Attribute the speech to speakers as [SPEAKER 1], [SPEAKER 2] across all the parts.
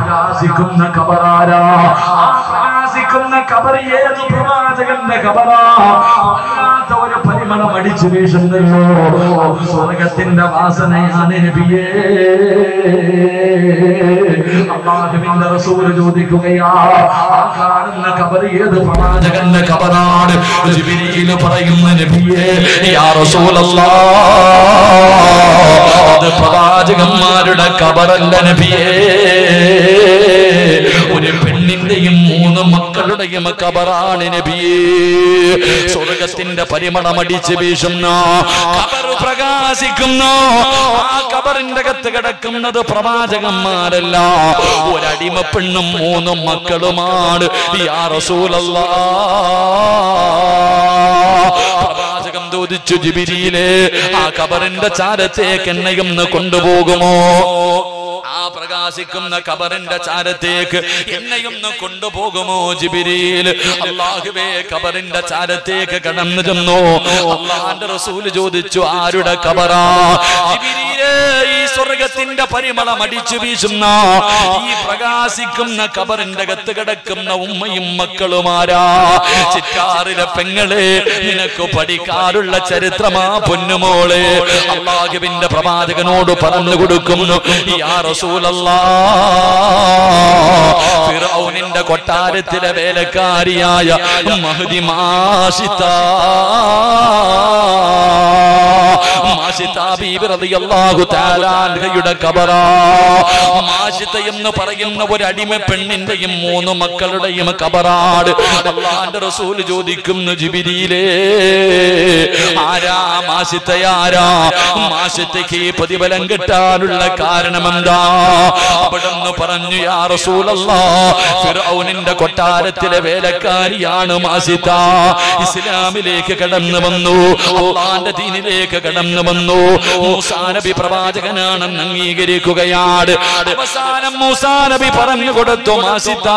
[SPEAKER 1] പ്രകാശിക്കുന്ന കബറാരാ ആ പ്രകാശിക്കുന്ന കബർ ഏത് പ്രവാചകന്റെ കബറാ വല്ലാത്ത ഒരു പരിമളം അടിച്ചു വീശുന്നല്ലോ അത് സ്വർഗത്തിന്റെ വാസനയാണ് നബിയേ അള്ളാഹുവിന്റെ റസൂല് ചോദിക്കുകയാ ആ കാണുന്ന കബർ ഏത് പ്രവാചകന്റെ കബറാണ് ജിബ്രീൽ പറയുന്ന നബിയേ യാ റസൂലല്ലാഹ് അത് പ്രവാചകന്മാരുടെ കബറല്ല നബിയേ ഒരു പെണ്ണിന്റെയും മൂന്ന് മക്കളുടെയും കബറാണ് നബിയേ സ്വർഗത്തിന്റെ പരിമളമടിച്ച് വീശുന്ന കബർ പ്രകാശിക്കുന്ന ആ കബറിന്റെ അകത്ത് കിടക്കുന്നത് പ്രവാചകന്മാരല്ല ഒരടിമ പെണ്ണും മൂന്നും മക്കളുമാണ് യാ റസൂലല്ലാ പ്രവാചകം ചോദിച്ചു ജിബിരിയിലെ ആ കബറിന്റെ ചാരത്തേക്ക് എന്നെയൊന്ന് കൊണ്ടുപോകുമോ ആ പ്രകാശിക്കുന്ന കബറിന്റെ ചാരത്തേക്ക് എന്നെയൊന്ന് കൊണ്ടുപോകുമോ ജിബിരിയിൽ അള്ളാഹുവേ കബറിന്റെ ചാരത്തേക്ക് കടന്നു ചെന്നു അള്ളാന്റെ റസൂല് ചോദിച്ചു ആരുടെ കബറാ ജിബിരിയിലേ ഈ സ്വർഗത്തിന്റെ പരിമളം അടിച്ചു വീശുന്ന ഈ പ്രകാശിക്കുന്ന കബറിന്റെ അകത്ത് കിടക്കുന്ന ഉമ്മയും മക്കളുമാരാ ചിറ്റാറിലെ പെങ്ങളെ നിനക്ക് പഠിക്കാനുള്ള ചരിത്രമാ പൊന്നുമോളെ അള്ളാഹുവിന്റെ പ്രവാചകനോട് പറഞ്ഞു കൊടുക്കുന്നു യാ റസൂലല്ലാ ഫിറൗനിന്റെ കൊട്ടാരത്തിലെ വേലക്കാരിയായ മഹദി മാഷിത്ത മാഷിത്ത ബീബി റളിയല്ലാഹു തആല അൻഹയുടെ കബറാ മാഷിത്ത എന്ന് പറയുന്ന ഒരു അടിമ പെണ്ണിന്റെയും മൂന്ന് മക്കളുടെയും കബറാട് അള്ളാന്റെ റസൂൽ ചോദിക്കുന്നു ജിബിരിയിലേ ആരാ മാഷിത്തയാരാ മാഷിത്തയ്ക്ക് ഈ പ്രതിഫലം കിട്ടാനുള്ള കാരണം എന്താ അവിടെന്ന് പറഞ്ഞു യാ റസൂലല്ലാ ഫിറൗനിന്റെ കൊട്ടാരത്തിലെ വേലക്കാരിയാണ് മാസിത്ത ഇസ്ലാമിലേക്ക് കടന്നു വന്നു അള്ളാന്റെ ദീനിലേക്ക് കടന്നു വന്നു മൂസാ നബി പ്രവാചകനാണെന്ന് അംഗീകരിക്കുകയാണ് അവസാനം മൂസാ നബി പറഞ്ഞു കൊടുത്തു മാസിത്ത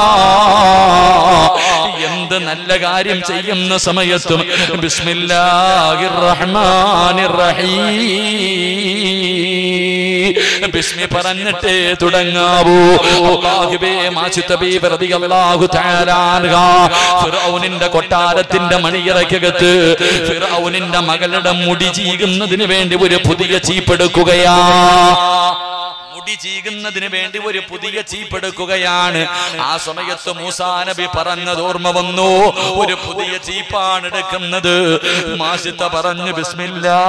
[SPEAKER 1] എന്ത് നല്ല കാര്യം ചെയ്യുന്ന സമയത്തും ബിസ്മില്ലാഹിർ റഹ്മാനിർ റഹീം ബിസ്മി പറഞ്ഞിട്ടേ തുടങ്ങാവൂ അല്ലാഹുവേ മാസിത്ത ബീബി റളിയല്ലാഹു തആല അൻഹ ഫിറഔനിന്റെ കൊട്ടാരത്തിന്റെ മണിയറയ്ക്കകത്ത് ഫിറൗനിന്റെ മകളുടെ മുടി ചീകുന്നതിന് വേണ്ടി ഒരു പുതിയ ചീപ്പെടുക്കുകയാ മുടി ചീകുന്നതിന് വേണ്ടി ഒരു പുതിയ ചീപ്പെടുക്കുകയാണ് ആ സമയത്ത് മൂസാ നബി പറഞ്ഞത് ഓർമ്മ വന്നു ഒരു പുതിയ ചീപ്പാണ് എടുക്കുന്നത് മാസിത്ത പറഞ്ഞു ബിസ്മില്ലാ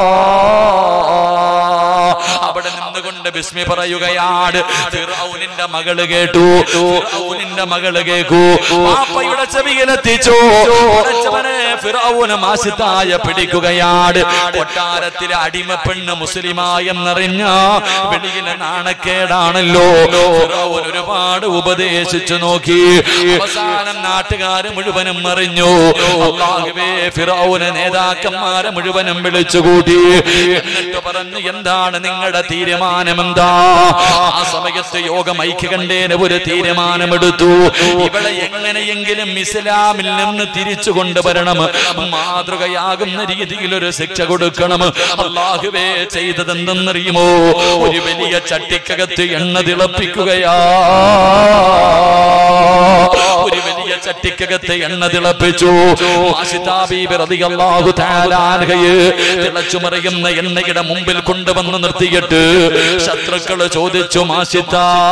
[SPEAKER 1] അവിടെ നിന്നുകൊണ്ട് ബിസ്മി പറയുകയാണ് ഫിറൗനിന്റെ മകള് കേട്ടു ഫിറൗനിന്റെ മകള് കേക്കൂ പാപ്പയുടെ ചെവിയിലെത്തിച്ചു പടച്ചവനെ ഫിറൗന് മാസിത്തായ പിടിക്കുകയാണ് കൊട്ടാരത്തിലെ അടിമ പെണ്ണ് മുസ്ലിമായെന്നറിഞ്ഞ വെളിയിലെ നാണക്കേടാണല്ലോ ഫിറൗൻ ഒരുപാട് ഉപദേശിച്ചു നോക്കി അവസാനം നാട്ടുകാര് മുഴുവനും അറിഞ്ഞു അള്ളാഹുവേ ഫിറൗന് നേതാക്കന്മാരെ മുഴുവനും വിളിച്ചുകൂട്ടി എന്നിട്ട് പറഞ്ഞു എന്താണ് നിങ്ങളുടെ തീരുമാനം എന്താ ആ സമയത്ത് യോഗം ഐക്യകണ്ഠേന ഒരു തീരുമാനമെടുത്തു ഇവളെ എങ്ങനെയെങ്കിലും ഇസ്ലാമിൽ നിന്ന് തിരിച്ചു കൊണ്ടുവരണം മാതൃകയാകുന്ന രീതിയിൽ ഒരു ശിക്ഷ കൊടുക്കണം അള്ളാഹുവേ ചെയ്തതെന്തെന്നറിയുമോ ഒരു വലിയ ചട്ടിക്കകത്ത് എണ്ണ തിളപ്പിക്കുകയാ ഒരു വലിയ ചട്ടിക്കകത്ത് എണ്ണ തിളപ്പിച്ചു ആശിതാ ബീബി റളിയല്ലാഹു തആല അൻഹയെ തിളച്ചു മറിയുന്ന എണ്ണയുടെ മുമ്പിൽ കൊണ്ടുവന്ന് നിർത്തിയിട്ട് ശത്രുക്കൾ ചോദിച്ചു മാസിത്ത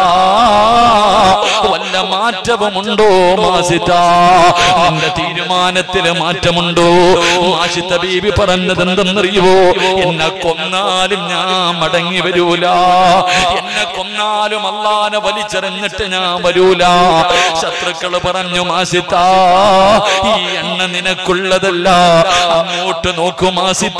[SPEAKER 1] വല്ല മാറ്റവുമുണ്ടോ മാസിത്ത നിന്റെ തീരുമാനത്തില് മാറ്റമുണ്ടോ മാസിത്ത ബീബി പറഞ്ഞത് എന്തെന്നറിയുവോ എന്നെ കൊന്നാലും ഞാൻ മടങ്ങി വരൂല എന്നെ കൊന്നാലും അള്ളാനെ വലിച്ചെറിഞ്ഞിട്ട് ഞാൻ വരൂല ശത്രുക്കള് പറഞ്ഞു മാസിത്ത ഈ എണ്ണ നിനക്കുള്ളതല്ല അങ്ങോട്ട് നോക്കൂ മാസിത്ത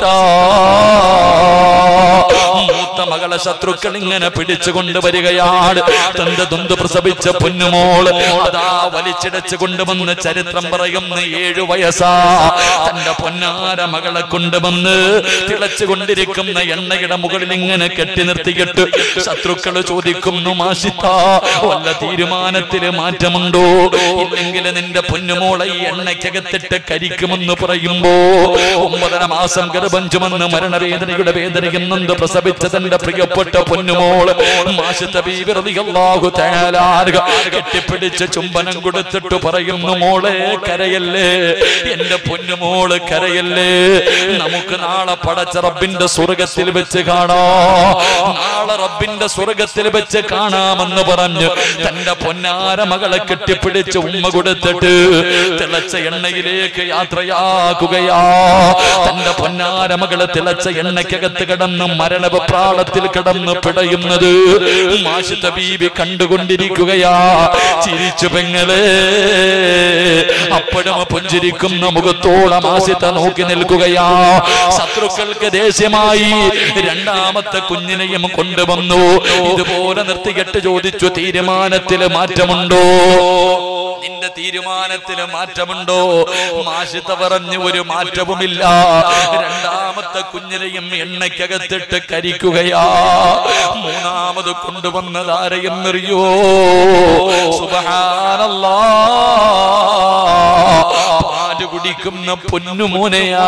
[SPEAKER 1] മൂത്ത മകളെ ശത്രുക്കൾ ഇങ്ങനെ പിടിച്ചു കൊണ്ടുവരികയാണ് തന്റെ ദുന്ത് പ്രസവിച്ച പൊന്നുമോ പൊന്നുമോള് അതാ വലിച്ചിടച്ച് കൊണ്ടുവന്ന് ചരിത്രം പറയുന്ന ഏഴു വയസ്സാ തന്റെ പൊന്നാര മകളെ കൊണ്ടുവന്ന് തിളച്ചു കൊണ്ടിരിക്കുന്ന എണ്ണയുടെ മുകളിൽ ഇങ്ങനെ കെട്ടി നിർത്തിയിട്ട് ശത്രുക്കള് ചോദിക്കുന്നു മാഷിത്ത വല്ല തീരുമാനത്തില് മാറ്റമുണ്ടോ ഇല്ലെങ്കിൽ നിന്റെ പൊന്നുമോളെ ഈ എണ്ണയ്ക്കകത്തിട്ട് കരിക്കുമെന്ന് പറയുമ്പോ ഒമ്പതര മാസം ഗർഭം ചുമന്ന് മരണവേദനയുടെ വേദനയെന്നത് പ്രസവിച്ച തന്റെ പ്രിയപ്പെട്ട പൊന്നുമോള് മാഷിത്ത ബീവി റളിയല്ലാഹു തആല അൻഹ കെട്ടിപ്പിടിച്ച് ചുംബനം കൊടുത്തിട്ട് പറയുന്നു മോളെ കരയല്ലേ എന്റെ പൊന്നുമോള് കരയല്ലേ നമുക്ക് നാളെ പടച്ച റബ്ബിന്റെ സ്വർഗത്തിൽ വെച്ച് കാണാം നാളെ റബ്ബിന്റെ സ്വർഗത്തിൽ വെച്ച് കാണാമെന്ന് പറഞ്ഞു തന്റെ പൊന്നാര മകളെ കെട്ടിപ്പിടിച്ച് ഉമ്മ കൊടുത്തിട്ട് തിളച്ച എണ്ണയിലേക്ക് യാത്രയാക്കുകയാ തന്റെ പൊന്നാര മകള് തിളച്ച എണ്ണയ്ക്കകത്ത് കിടന്ന് മരണപ്രാളത്തിൽ കിടന്ന് പിടയുന്നത് മാഷിത്ത ബീബി കണ്ടുകൊണ്ടിരിക്കുകയാ ചിരിച്ചു പെങ്ങളെ അപ്പോഴും പുഞ്ചിരിക്കുന്ന മുഖത്തോളം ആസിത്ത നോക്കി നിൽക്കുകയാ ശത്രുക്കൾക്ക് ദേഷ്യമായി രണ്ടാമത്തെ കുഞ്ഞിനെയും കൊണ്ടുവന്നു ഇതുപോലെ നിർത്തികെട്ട് ചോദിച്ചു തീരുമാനത്തില് മാറ്റമുണ്ടോ നിന്റെ തീരുമാനത്തില് മാറ്റമുണ്ടോ മാഷിത്ത പറഞ്ഞു ഒരു മാറ്റവുമില്ല രണ്ടാമത്തെ കുഞ്ഞിനെയും എണ്ണയ്ക്കകത്തിട്ട് കരിക്കുകയാ മൂന്നാമത് കൊണ്ടുവന്നത് ആരെയെന്നറിയോ സുബഹാനല്ലാ പാല് കുടിക്കുന്ന പൊന്നുമോനെയാ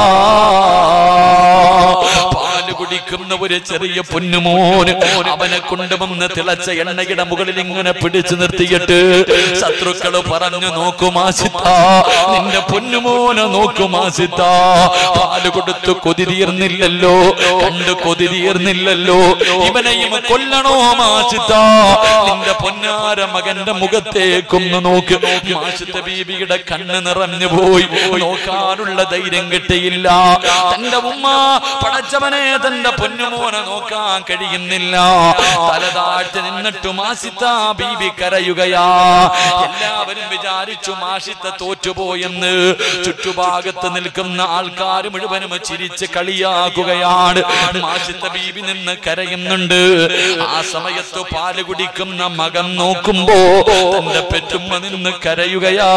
[SPEAKER 1] പാല് കുടിക്കുന്ന ഒരു ചെറിയ പൊന്നുമോന് അവനെ കൊണ്ടുവന്ന് തിളച്ച എണ്ണയുടെ മുകളിൽ ഇങ്ങനെ പിടിച്ചു നിർത്തിയിട്ട് ശത്രുക്കള് പറഞ്ഞു നോക്കുമാസിത്ത നിന്റെ പൊന്നുമോനെ നോക്കുമാസിത്ത പാല് കൊടുത്തു കൊതി തീർന്നില്ലല്ലോ കണ്ട് കൊതി തീർന്നില്ലല്ലോ ഇവനെയും കൊല്ലണോ മാസിത്ത നിന്റെ പൊന്നാര മകന്റെ മുഖത്തേക്കൊന്ന് നോക്ക് മാസിത്ത ബീബിയുടെ കണ്ണ് നിറഞ്ഞു പോയി നോക്കാനുള്ള ധൈര്യം കിട്ടിയില്ല തന്റെ ഉമ്മ പടച്ചവനെ തന്റെ പൊന്നുമോനെ നോക്കാൻ കഴിയുന്നില്ല തല താഴ്ത്തി നിന്നിട്ട് മാസിത്ത ബീബി കരയുകയാ എല്ലാവരും വിചാരിച്ചു മാഷിത്ത തോറ്റുപോയെന്ന് ചുറ്റുഭാഗത്ത് നിൽക്കുന്ന ആൾക്കാർ മുഴുവനും ചിരിച്ച് കളിയാക്കുകയാണ് മാഷിത്ത ബീബി നിന്ന് കരയുന്നുണ്ട് ആ സമയത്ത് പാല് കുടിക്കുന്ന മകൻ നോക്കുമ്പോ തന്റെ പെറ്റുമ്മ നിന്ന് കരയുകയാ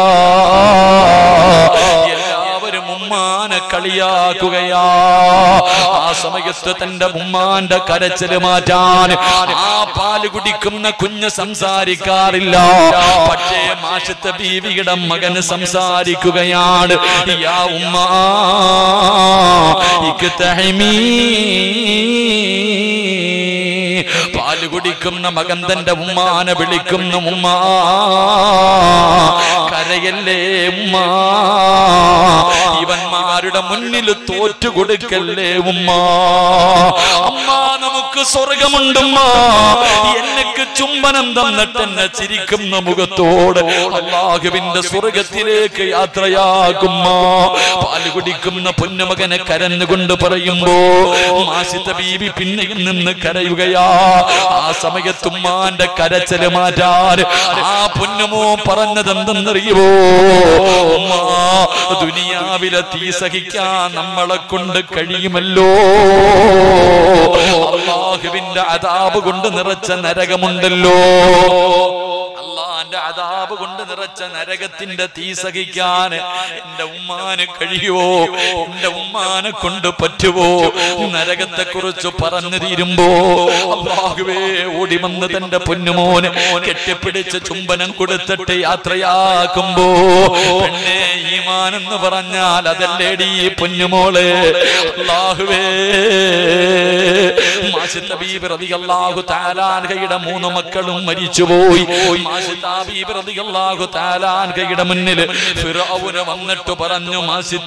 [SPEAKER 1] എല്ലാവരും ഉമ്മാനെ കളിയാക്കുകയാ ആ സമയത്ത് തന്റെ ഉമ്മാന്റെ കരച്ചില് മാറ്റാൻ ആ പാല് കുടിക്കുന്ന കുഞ്ഞ് സംസാരിക്കാറില്ല പക്ഷേ മാഷത്തെ ബീവിയുടെ മകന് സംസാരിക്കുകയാണ് യാ ഉമ്മ പാല് കുടിക്കുന്ന മകൻ തന്റെ ഉമ്മാനെ വിളിക്കുന്നു ഉമ്മ കരയല്ലേ ഉമ്മ ഇവന്മാരുടെ മുന്നിൽ തോറ്റു കൊടുക്കല്ലേ ഉമ്മ അമ്മ നമുക്ക് സ്വർഗമുണ്ടുമ്മ എന്നക്ക് ചുംബനം തന്നിട്ട് എന്നെ ചിരിക്കുന്ന മുഖത്തോട് അള്ളാഹുവിന്റെ സ്വർഗത്തിലേക്ക് യാത്രയാകുമ്മ പാല് കുടിക്കുന്ന പൊന്നുമകനെ കരഞ്ഞുകൊണ്ട് പറയുമ്പോ മാസിത്ത ബീവി പിന്നെയും നിന്ന് കരയുകയാ ആ സമയത്തുമ്മാന്റെ കരച്ചല് മാറ്റാൻ ആ പൊന്നുമോ പറഞ്ഞത് എന്തെന്നറിയുമോ ഉമ്മ ദുനിയാവിലെ തീ സഹിക്കാൻ നമ്മളെ കൊണ്ട് കഴിയുമല്ലോ അള്ളാഹുവിന്റെ അതാപ് കൊണ്ട് നിറച്ച നരകമുണ്ടല്ലോ അള്ളാന്റെ അതാപ് കൊണ്ട് നിറച്ച നരകത്തിന്റെ തീ സഹിക്കാൻ എന്റെ ഉമ്മാന് കഴിയുവോ എന്റെ ഉമ്മാനെ കൊണ്ട് പറ്റുവോ നരകത്തെ കുറിച്ച് പറഞ്ഞു തീരുമ്പോ അള്ളാഹുവേ ഓടി വന്ന് തന്റെ പൊന്നുമോന് കെട്ടിപ്പിടിച്ച് ചുംബനം കൊടുത്തിട്ട് യാത്രയാക്കുമ്പോ പെണ്ണെ ഈമാനെന്ന് പറഞ്ഞാൽ അതല്ലേടി ഈ പൊന്നുമോള് അള്ളാഹുവേ മാസിത്ത ബീബി റളിയല്ലാഹു തആല അൻഹയുടെ മൂന്ന് മക്കളും മരിച്ചുപോയി മാസിത്ത ബീബി റളിയല്ലാഹു തആല അൻഹയുടെ മുന്നിൽ ഫിറഔന വന്നിട്ട് പറഞ്ഞു മാസിത്ത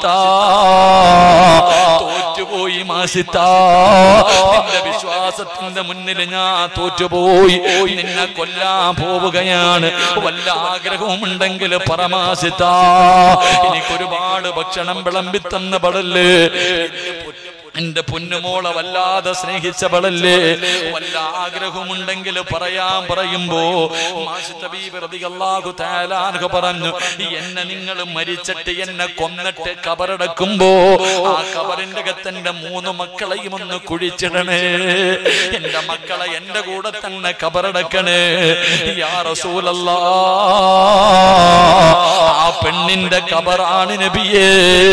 [SPEAKER 1] തോറ്റുപോയി മാസിത്ത നിന്റെ വിശ്വാസത്തിന്റെ മുന്നിൽ ഞാൻ തോറ്റുപോയി നിന്നെ കൊല്ലാൻ പോവുകയാണ് വല്ല ആഗ്രഹവും ഉണ്ടെങ്കിൽ പരമാസിത്ത എനിക്കൊരുപാട് ഭക്ഷണം വിളമ്പി തന്ന പടല് എന്റെ പൊന്നുമോളെ വല്ലാതെ സ്നേഹിച്ചവളല്ലേ വല്ല ആഗ്രഹമുണ്ടെങ്കിൽ പറയാൻ പറയുമ്പോ മാഷ് തബീബ് റളിയല്ലാഹു തആല അൻഹു പറഞ്ഞു എന്നെ നിങ്ങൾ മരിച്ചിട്ട് എന്നെ കൊന്നിട്ട് കബറടക്കുമ്പോ ആ കബറിന്റെ അകത്തെന്റെ മൂന്ന് മക്കളെയും ഒന്ന് കുഴിച്ചിടണേ എന്റെ മക്കളെ എന്റെ കൂടെ തന്നെ കബറടക്കണേ യാ റസൂലല്ലാ ആ പെണ്ണിന്റെ കബറാണ് നബിയേ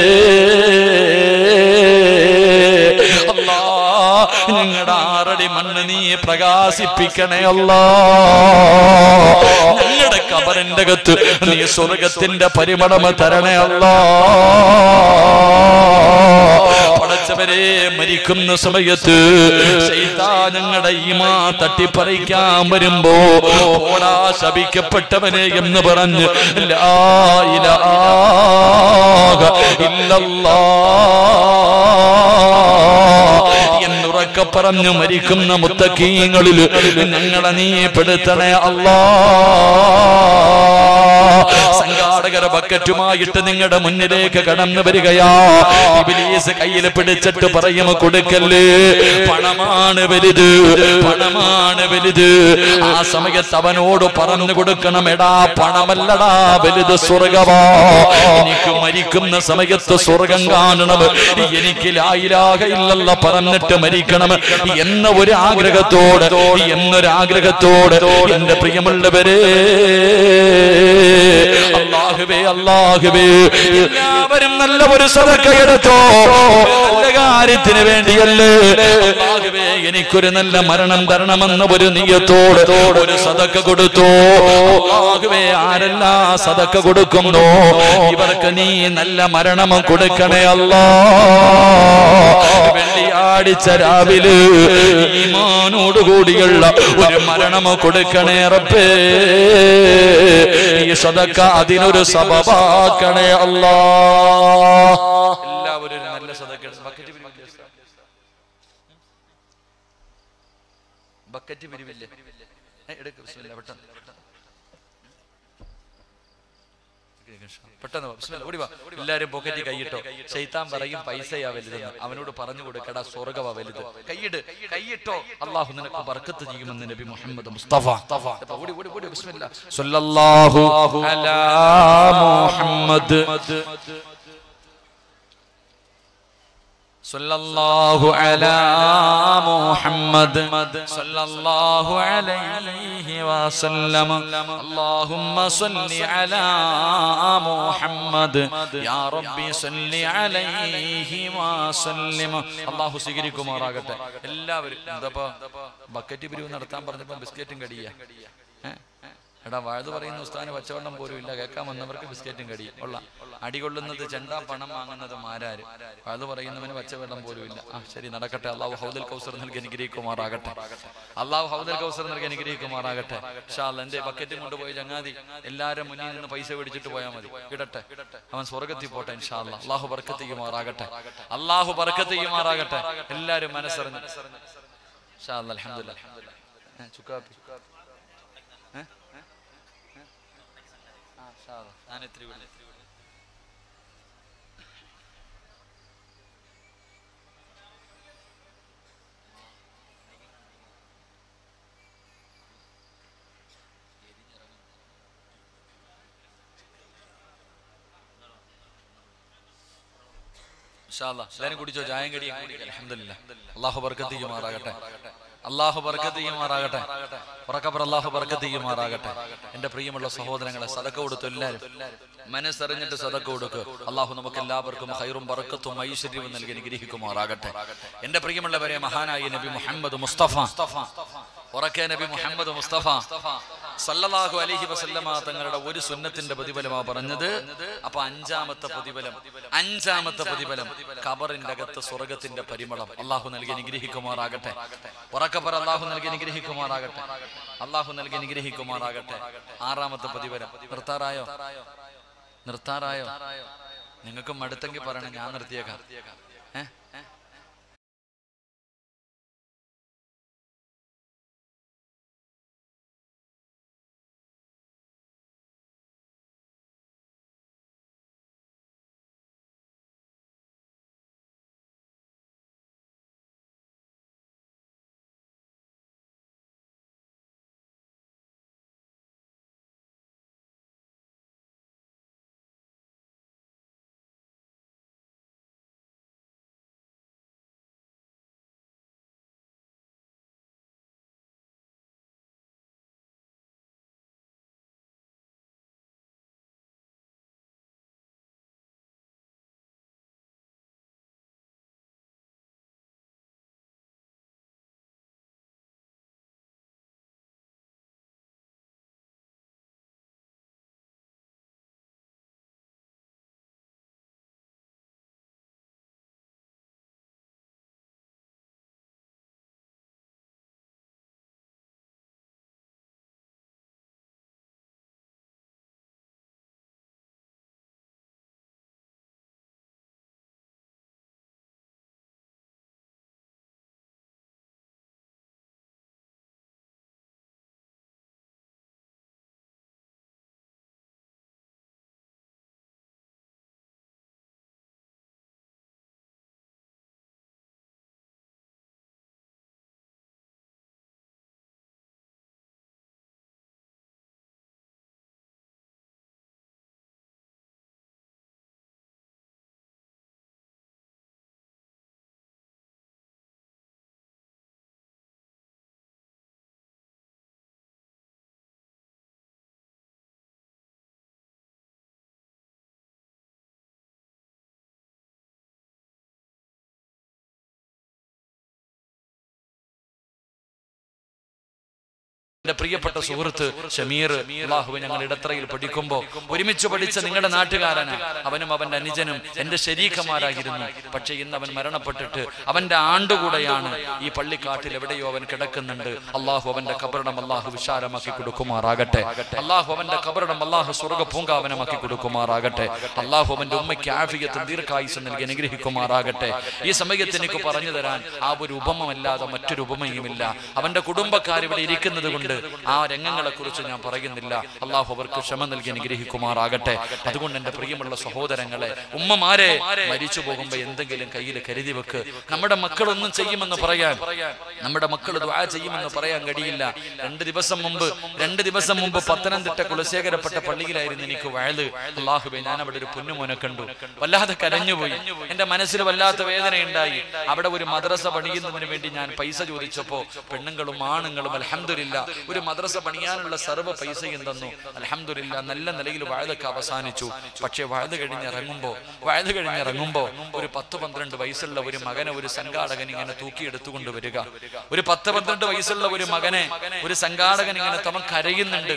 [SPEAKER 1] അല്ലാ ഞങ്ങളുടെ ആറടി മണ്ണ് നീ പ്രകാശിപ്പിക്കണേ അല്ലാ ഞങ്ങളുടെ കബറിന്റെ അകത്ത് നീ സ്വർഗത്തിന്റെ പരിമളം തരണേ അല്ലാ പടച്ചവരെ മരിക്കുന്ന സമയത്ത് ശൈത്താ ഞങ്ങളുടെ ഈമാ തട്ടിപ്പറിക്കാൻ വരുമ്പോ ഓടാ ശപിക്കപ്പെട്ടവനെ എന്ന് പറഞ്ഞ് ലാ ഇലാഹ ഇല്ലല്ലാഹ് എന്നുറക്കെ പറഞ്ഞു മരിക്കുന്ന മുത്തക്കീങ്ങളിൽ ഞങ്ങളെ നീ പെടുത്തണേ അല്ലാ സംഘാടകര ബക്കറ്റുമായിട്ട് നിങ്ങളുടെ മുന്നിലേക്ക് കടന്നു വരികയാ ഇബ്ലീസ് കയ്യിൽ പിടിച്ചിട്ട് പറയും കൊടുക്കല്ലേ പണമാണ് വലുത് പണമാണ് വലുത് ആ സമയത്ത് അവനോട് പറഞ്ഞു കൊടുക്കണം എടാ പണമല്ലടാ വലുത് സ്വർഗമാ എനിക്ക് മരിക്കുന്ന സമയത്ത് സ്വർഗം കാണണം എനിക്ക് ലായിലാക ഇല്ലല്ല പറഞ്ഞിട്ട് മരിക്കണം എന്ന ഒരു ആഗ്രഹത്തോട് എന്നൊരു ആഗ്രഹത്തോട് എന്റെ പ്രിയമുള്ളവരെ അള്ളാഹുവേ അള്ളാഹുവേ എല്ലാവരും നല്ല ഒരു സദക്ക എടുത്തോ നല്ല കാര്യത്തിന് വേണ്ടിയല്ലേ അള്ളാഹുവേ എനിക്കൊരു നല്ല മരണം തരണമെന്ന ഒരു നീയത്തോട് ഒരു സദക്ക കൊടുത്തോ അള്ളാഹുവേ ആരെല്ലാം സദക്ക കൊടുക്കുന്നു ഇവർക്ക് നീ നല്ല മരണം കൊടുക്കണേ അല്ലാ വെള്ളിയാഴ്ച രാവിലെ ഈമാനോട് കൂടിയുള്ള ഒരു മരണം കൊടുക്കണേ റബ്ബേ ഈ സദക്ക അതിനൊരു സബബാക്കണേ അല്ലാ എല്ലാവരും ഒരു നല്ല സദക്ക ബക്കറ്റ് പിരിവില്ലേ ഉസ്താദ്? ബക്കറ്റ് പിരിവില്ലേ ഏ, എടുക്ക് ബിസ്മില്ലാ, പെട്ടെന്ന് പെട്ടെന്ന് വാ, ബിസ്മില്ലാ, ഓടി വാ എല്ലാരും പോക്കറ്റിൽ കൈയിട്ടോ ശൈത്താൻ പറയും പൈസയാ വലുതെന്ന് അവനോട് പറഞ്ഞു കൊടുക്കടാ സ്വർഗവാ വലുത് കൈയിട് കൈയിട്ടോ അള്ളാഹു നിനക്ക് ബർക്കത്ത് ചെയ്യുമെന്ന് നബി മുഹമ്മദ് മുസ്തഫ ഇപ്പൊ ഓടി ഓടി ഓടി ബിസ്മില്ലാ സല്ലല്ലാഹു അലാ മുഹമ്മദ് صلى الله على محمد صلى الله عليه وسلم اللهم صل على محمد يا ربي صل عليه وسلم അള്ളാഹു സ്വീകരിക്കുമാറാകട്ടെ എല്ലാവരും എന്തപ്പോ ബക്കറ്റ് പിരിവ് നടത്താൻ പറഞ്ഞപ്പോ ബിസ്ക്കറ്റും കടിയ എടാ വഴുത് പറയുന്ന ഉസ്താന് പച്ചവെള്ളം പോലും ഇല്ല കേൾക്കാൻ വന്നവർക്ക് ബിസ്ക്കറ്റും കടി ഉള്ള അടികൊള്ളുന്നത് ചെണ്ട പണം വാങ്ങുന്നത് മാരാര് വഴുത് പറയുന്നവന് പച്ചവെള്ളം പോലും ഇല്ല ആ ശരി നടക്കട്ടെ അള്ളാഹു ഹൗദൽ കൗസർ നൽകി അനുഗ്രഹിക്കുമാറാകട്ടെ അള്ളാഹു ഹൗദൽ കൗസർ നൽകി അനുഗ്രഹിക്കുമാറാകട്ടെ ഷാൽ എന്റെ ബക്കറ്റും കൊണ്ടുപോയി ചങ്ങാതി എല്ലാരും മുന്നിൽ നിന്ന് പൈസ മേടിച്ചിട്ട് പോയാൽ മതി ഇടട്ടെ അവൻ സ്വർഗത്തിൽ പോട്ടെ ഇൻഷാ അല്ലാ അള്ളാഹു ബർക്കത്ത് ചെയ്യുമാറാകട്ടെ അള്ളാഹു ബർക്കത്ത് ചെയ്യുമാറാകട്ടെ എല്ലാരും മനസ്സറിഞ്ഞ് ഷാ അല്ലാ അൽഹംദുലില്ലാ ഏ, ചുക്കാപ്പി ഏ? ആ, ഷാ അല്ലാ. ഞാൻ ഇത്തിരി വിളി ഇൻഷാ അല്ലാ. എല്ലാരും കുടിച്ചോ ചായം കടിയും അൽഹംദുലില്ലാ അള്ളാഹു ബർക്കത്ത് ചെയ്യുമാറാകട്ടെ അള്ളാഹു ബർക്കത്ത് ചെയ്യുമാറാകട്ടെ ഉറക്കപ്പുറ അള്ളാഹു ബർക്കത്ത് ചെയ്യുമാറാകട്ടെ എന്റെ പ്രിയമുള്ള സഹോദരങ്ങളെ സദക്ക കൊടുത്തു എല്ലാവരും മനസ്സറിഞ്ഞിട്ട് സദക്ക കൊടുക്ക് അള്ളാഹു നമുക്ക് എല്ലാവർക്കും ഹൈറും ബർക്കത്തും ഐശ്വര്യവും നൽകി അനുഗ്രഹിക്കുമാറാകട്ടെ എന്റെ പ്രിയമുള്ളവരെ മഹാനായ നബി മുഹമ്മദ് മുസ്തഫ ഉറക്കെ നബി മുഹമ്മദ് മുസ്തഫ സല്ലല്ലാഹു അലൈഹി വസല്ലമ തങ്ങളുടെ ഒരു സുന്നത്തിന്റെ പ്രതിഫലമാ പറഞ്ഞത് അപ്പൊ അഞ്ചാമത്തെ പ്രതിഫലം അഞ്ചാമത്തെ പ്രതിഫലം ഖബറിന്റെ അകത്ത് സ്വർഗത്തിന്റെ പരിമളം അള്ളാഹു നൽകി അനുഗ്രഹിക്കുമാറാകട്ടെ ഉറക്കപ്പറ അള്ളാഹു നൽകി അനുഗ്രഹിക്കുമാറാകട്ടെ അള്ളാഹു നൽകി അനുഗ്രഹിക്കുമാറാകട്ടെ ആറാമത്തെ പ്രതിഫലം നിർത്താറായോ നിർത്താറായോ നിങ്ങൾക്ക് മടുത്തെങ്കിൽ പറയണം ഞാൻ നിർത്തിയേക്കാം ഏഹ് എന്റെ പ്രിയപ്പെട്ട സുഹൃത്ത് ഷമീർ അള്ളാഹുവെ ഞങ്ങൾ ഇടത്രയിൽ പഠിക്കുമ്പോൾ ഒരുമിച്ച് പഠിച്ച നിങ്ങളുടെ നാട്ടുകാരനാണ് അവനും അവന്റെ അനുജനും എന്റെ ശരീക്കന്മാരായിരുന്നു പക്ഷെ ഇന്ന് അവൻ മരണപ്പെട്ടിട്ട് അവന്റെ ആണ്ടുകൂടെയാണ് ഈ പള്ളിക്കാട്ടിൽ എവിടെയോ അവൻ കിടക്കുന്നുണ്ട് അള്ളാഹു അവന്റെ കബറിടം അള്ളാഹു വിശാലമാക്കി കൊടുക്കുമാറാകട്ടെ അള്ളാഹു അവന്റെ കബറിടം അള്ളാഹു സ്വർഗ പൂങ്കാവനമാക്കി കൊടുക്കുമാറാകട്ടെ അള്ളാഹു അവന്റെ ഉമ്മയ്ക്ക് ആഫിയത്തും ദീർഘായുസ് നൽകി അനുഗ്രഹിക്കുമാറാകട്ടെ ഈ സമയത്ത് എനിക്ക് പറഞ്ഞു തരാൻ ആ ഒരു ഉപമല്ലാതെ മറ്റൊരു ഉപമയുമില്ല അവന്റെ കുടുംബക്കാർ ഇവിടെ ഇരിക്കുന്നത് കൊണ്ട് ആ രംഗങ്ങളെ കുറിച്ച് ഞാൻ പറയുന്നില്ല അള്ളാഹു അവർക്ക് ക്ഷമ നൽകി അനുഗ്രഹിക്കുമാറാകട്ടെ അതുകൊണ്ട് എന്റെ പ്രിയമുള്ള സഹോദരങ്ങളെ ഉമ്മമാരെ മരിച്ചു പോകുമ്പോ എന്തെങ്കിലും കയ്യിൽ കരുതി വെക്ക് നമ്മുടെ മക്കളൊന്നും ചെയ്യുമെന്ന് പറയാൻ നമ്മുടെ മക്കൾ ദ്വാ ചെയ്യുമെന്ന് പറയാൻ കഴിയില്ല രണ്ട് ദിവസം മുമ്പ് രണ്ട് ദിവസം മുമ്പ് പത്തനംതിട്ട കുലശേഖരപ്പെട്ട പള്ളിയിലായിരുന്നു എനിക്ക് വയല് അള്ളാഹുബെ ഞാൻ അവിടെ ഒരു പൊന്നുമോനെ കണ്ടു വല്ലാതെ കരഞ്ഞുപോയി എന്റെ മനസ്സിൽ വല്ലാത്ത വേദനയുണ്ടായി അവിടെ ഒരു മദ്രസ പണിയുന്നതിന് വേണ്ടി ഞാൻ പൈസ ചോദിച്ചപ്പോ പെണ്ണുങ്ങളും ആണുങ്ങളും അലഹമില്ല ഒരു മദ്രസ പണിയാനുള്ള സർവ്വ പൈസയും തന്നു അലഹമില്ല നല്ല നിലയിൽ വാഴതൊക്കെ അവസാനിച്ചു പക്ഷെ വാഴത് കഴിഞ്ഞിറങ്ങുമ്പോ വാഴത് കഴിഞ്ഞിറങ്ങുമ്പോ ഒരു പത്ത് പന്ത്രണ്ട് വയസ്സുള്ള ഒരു മകനെ ഒരു സംഘാടകൻ ഇങ്ങനെ തൂക്കിയെടുത്തുകൊണ്ട് വരിക ഒരു പത്ത് പന്ത്രണ്ട് വയസ്സുള്ള ഒരു മകനെ ഒരു സംഘാടകൻ ഇങ്ങനെ തവൻ കരയുന്നുണ്ട്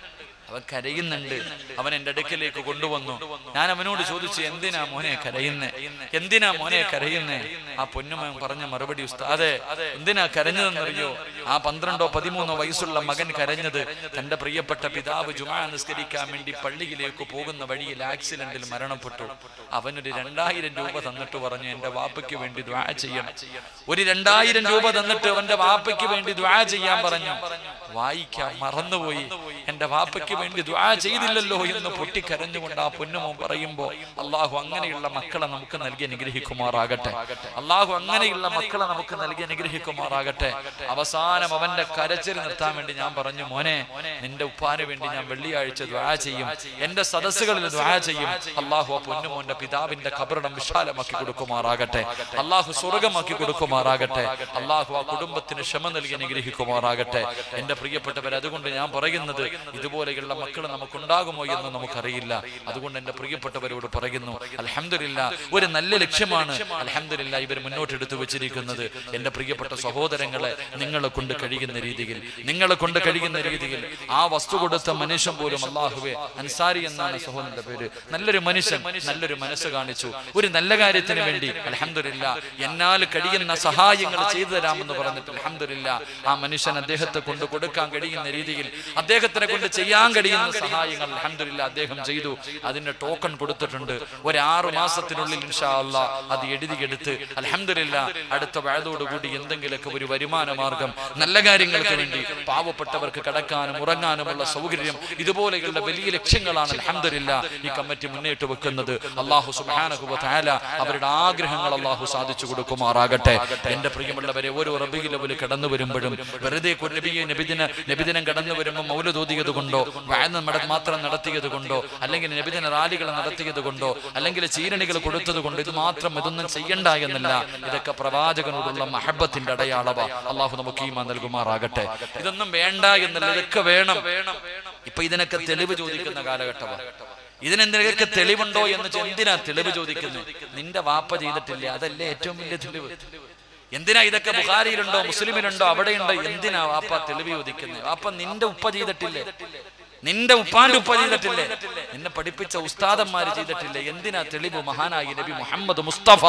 [SPEAKER 1] അവൻ കരയുന്നുണ്ട് അവൻ എന്റെ അടുക്കലേക്ക് കൊണ്ടുവന്നു ഞാൻ അവനോട് ചോദിച്ചു എന്തിനാ മോനെ കരയുന്നേ എന്തിനാ മോനെ കരയുന്നേ ആ പൊന്നുമൻ പറഞ്ഞ മറുപടി ഉസ്താദെ എന്തിനാ കരഞ്ഞതെന്നറിയോ ആ പന്ത്രണ്ടോ പതിമൂന്നോ വയസ്സുള്ള മകൻ കരഞ്ഞത് തന്റെ പ്രിയപ്പെട്ട പിതാവ് ജുമാ നിസ്കരിക്കാൻ വേണ്ടി പള്ളിയിലേക്ക് പോകുന്ന വഴിയിൽ ആക്സിഡന്റിൽ മരണപ്പെട്ടു അവനൊരു രണ്ടായിരം രൂപ തന്നിട്ട് പറഞ്ഞു എന്റെ വാപ്പയ്ക്ക് വേണ്ടി ദ്വാ ചെയ്യണം ഒരു രണ്ടായിരം രൂപ തന്നിട്ട് അവന്റെ വാപ്പയ്ക്ക് വേണ്ടി ദ്വാ ചെയ്യാൻ പറഞ്ഞു വായിക്കാൻ മറന്നുപോയി എന്റെ വാപ്പയ്ക്ക് വേണ്ടി ദ്വാ ചെയ്തില്ലല്ലോ എന്ന് പൊട്ടിക്കരഞ്ഞുകൊണ്ട് ആ പൊന്നുമോൻ പറയുമ്പോ അള്ളാഹു അങ്ങനെയുള്ള മക്കളെ നമുക്ക് നൽകി അനുഗ്രഹിക്കുമാറാകട്ടെ അള്ളാഹു അങ്ങനെയുള്ള മക്കളെ നമുക്ക് നൽകി അനുഗ്രഹിക്കുമാറാകട്ടെ അവസാനം അവന്റെ കരച്ചിൽ നിർത്താൻ വേണ്ടി ഞാൻ പറഞ്ഞു മോനെ നിന്റെ ഉപ്പാന് വേണ്ടി ഞാൻ വെള്ളിയാഴ്ച ദ്വാ ചെയ്യും എന്റെ സദസ്സുകളിൽ ദ്വാ ചെയ്യും അള്ളാഹു ആ പൊന്നുമോന്റെ പിതാവിന്റെ കബറിടം വിശാലമാക്കി കൊടുക്കുമാറാകട്ടെ അള്ളാഹു സ്വർഗമാക്കി കൊടുക്കുമാറാകട്ടെ അള്ളാഹു ആ കുടുംബത്തിന് ക്ഷമ നൽകി അനുഗ്രഹിക്കുമാറാകട്ടെ എന്റെ പ്രിയപ്പെട്ടവർ അതുകൊണ്ട് ഞാൻ പറയുന്നത് ഇതുപോലെയുള്ള മക്കൾ നമുക്കുണ്ടാകുമോ എന്ന് നമുക്കറിയില്ല അതുകൊണ്ട് എന്റെ പ്രിയപ്പെട്ടവരോട് പറയുന്നു അലഹമില്ല ഒരു നല്ല ലക്ഷ്യമാണ് അലഹമില്ല ഇവർ മുന്നോട്ടെടുത്ത് വെച്ചിരിക്കുന്നത് എന്റെ പ്രിയപ്പെട്ട സഹോദരങ്ങളെ നിങ്ങളെ കൊണ്ട് കഴിയുന്ന രീതിയിൽ നിങ്ങളെ കൊണ്ട് കഴിയുന്ന രീതിയിൽ ആ വസ്തു കൊടുത്ത മനുഷ്യൻ പോലും അള്ളാഹുവെ അൻസാരി എന്നാണ് സഹോദരന്റെ പേര് നല്ലൊരു മനുഷ്യൻ നല്ലൊരു മനസ്സ് കാണിച്ചു ഒരു നല്ല കാര്യത്തിന് വേണ്ടി അലഹമില്ല എന്നാൽ കഴിയുന്ന സഹായങ്ങൾ ചെയ്തു തരാമെന്ന് പറഞ്ഞിട്ട് അലഹമില്ല ആ മനുഷ്യൻ അദ്ദേഹത്തെ കൊണ്ട് കൊടുക്കാൻ കഴിയുന്ന രീതിയിൽ അദ്ദേഹത്തിനെ കൊണ്ട് ചെയ്യാൻ കഴിയുന്ന സഹായങ്ങൾ അലഹമില്ല അദ്ദേഹം ചെയ്തു അതിന് ടോക്കൺ കൊടുത്തിട്ടുണ്ട് ഒരു ആറു മാസത്തിനുള്ളിൽ ഇൻഷാ അല്ലാ അത് എഴുതിയെടുത്ത് അലഹമില്ല അടുത്ത വയതോടുകൂടി എന്തെങ്കിലുമൊക്കെ ഒരു വരുമാന മാർഗം നല്ല കാര്യങ്ങൾക്ക് വേണ്ടി പാവപ്പെട്ടവർക്ക് കിടക്കാനും ഉറങ്ങാനുമുള്ള സൗകര്യം ഇതുപോലെയുള്ള വലിയ ലക്ഷ്യങ്ങളാണ് അലഹമില്ല ഈ കമ്മിറ്റി മുന്നേറ്റ് വെക്കുന്നത് അള്ളാഹു സുബാനഹുബ താല അവരുടെ ആഗ്രഹങ്ങൾ അള്ളാഹു സാധിച്ചു കൊടുക്കുമാറാകട്ടെ എന്റെ പ്രിയമുള്ളവരെ ഓരോ റബിയിൽ ലെവൽ കടന്നു വരുമ്പോഴും വെറുതെ ഒരു നബിയെ നബിദിന നബിദിനം കടന്നു വരുമ്പോൾ മൗലതോതിയത് കൊണ്ടോ വായന മട മാത്രം നടത്തിയത് കൊണ്ടോ അല്ലെങ്കിൽ നബിദിന റാലികൾ നടത്തിയത് കൊണ്ടോ അല്ലെങ്കിൽ ചീരണികൾ കൊടുത്തത് കൊണ്ട് ഇത് മാത്രം ഇതൊന്നും ചെയ്യണ്ട എന്നല്ല ഇതൊക്കെ പ്രവാചകനോടുള്ള മഹബത്തിന്റെ അടയാളവ അള്ളാഹു നമുക്ക് ഈമാ നൽകുമാറാകട്ടെ ഇതൊന്നും വേണ്ട എന്നല്ല ഇതൊക്കെ വേണം ഇപ്പൊ ഇതിനൊക്കെ തെളിവ് ചോദിക്കുന്ന കാലഘട്ടമാണ് ഇതിനെന്തൊക്കെ തെളിവുണ്ടോ എന്ന് വെച്ചാൽ എന്തിനാ തെളിവ് ചോദിക്കുന്നത് നിന്റെ വാപ്പ ചെയ്തിട്ടില്ല അതല്ലേ ഏറ്റവും വലിയ തെളിവ് എന്തിനാ ഇതൊക്കെ ബുഖാരിയിലുണ്ടോ മുസ്ലിമിലുണ്ടോ അവിടെയുണ്ടോ എന്തിനാ വാപ്പ തെളിവ് ചോദിക്കുന്നത് വാപ്പ നിന്റെ ഉപ്പ ചെയ്തിട്ടില്ലേ നിന്റെ ഉപ്പാന്റെ ഉപ്പ ചെയ്തിട്ടില്ലേ നിന്നെ പഠിപ്പിച്ച ഉസ്താദന്മാര് ചെയ്തിട്ടില്ലേ എന്തിനാ തെളിവ് മഹാനായി നബി മുഹമ്മദ് മുസ്തഫ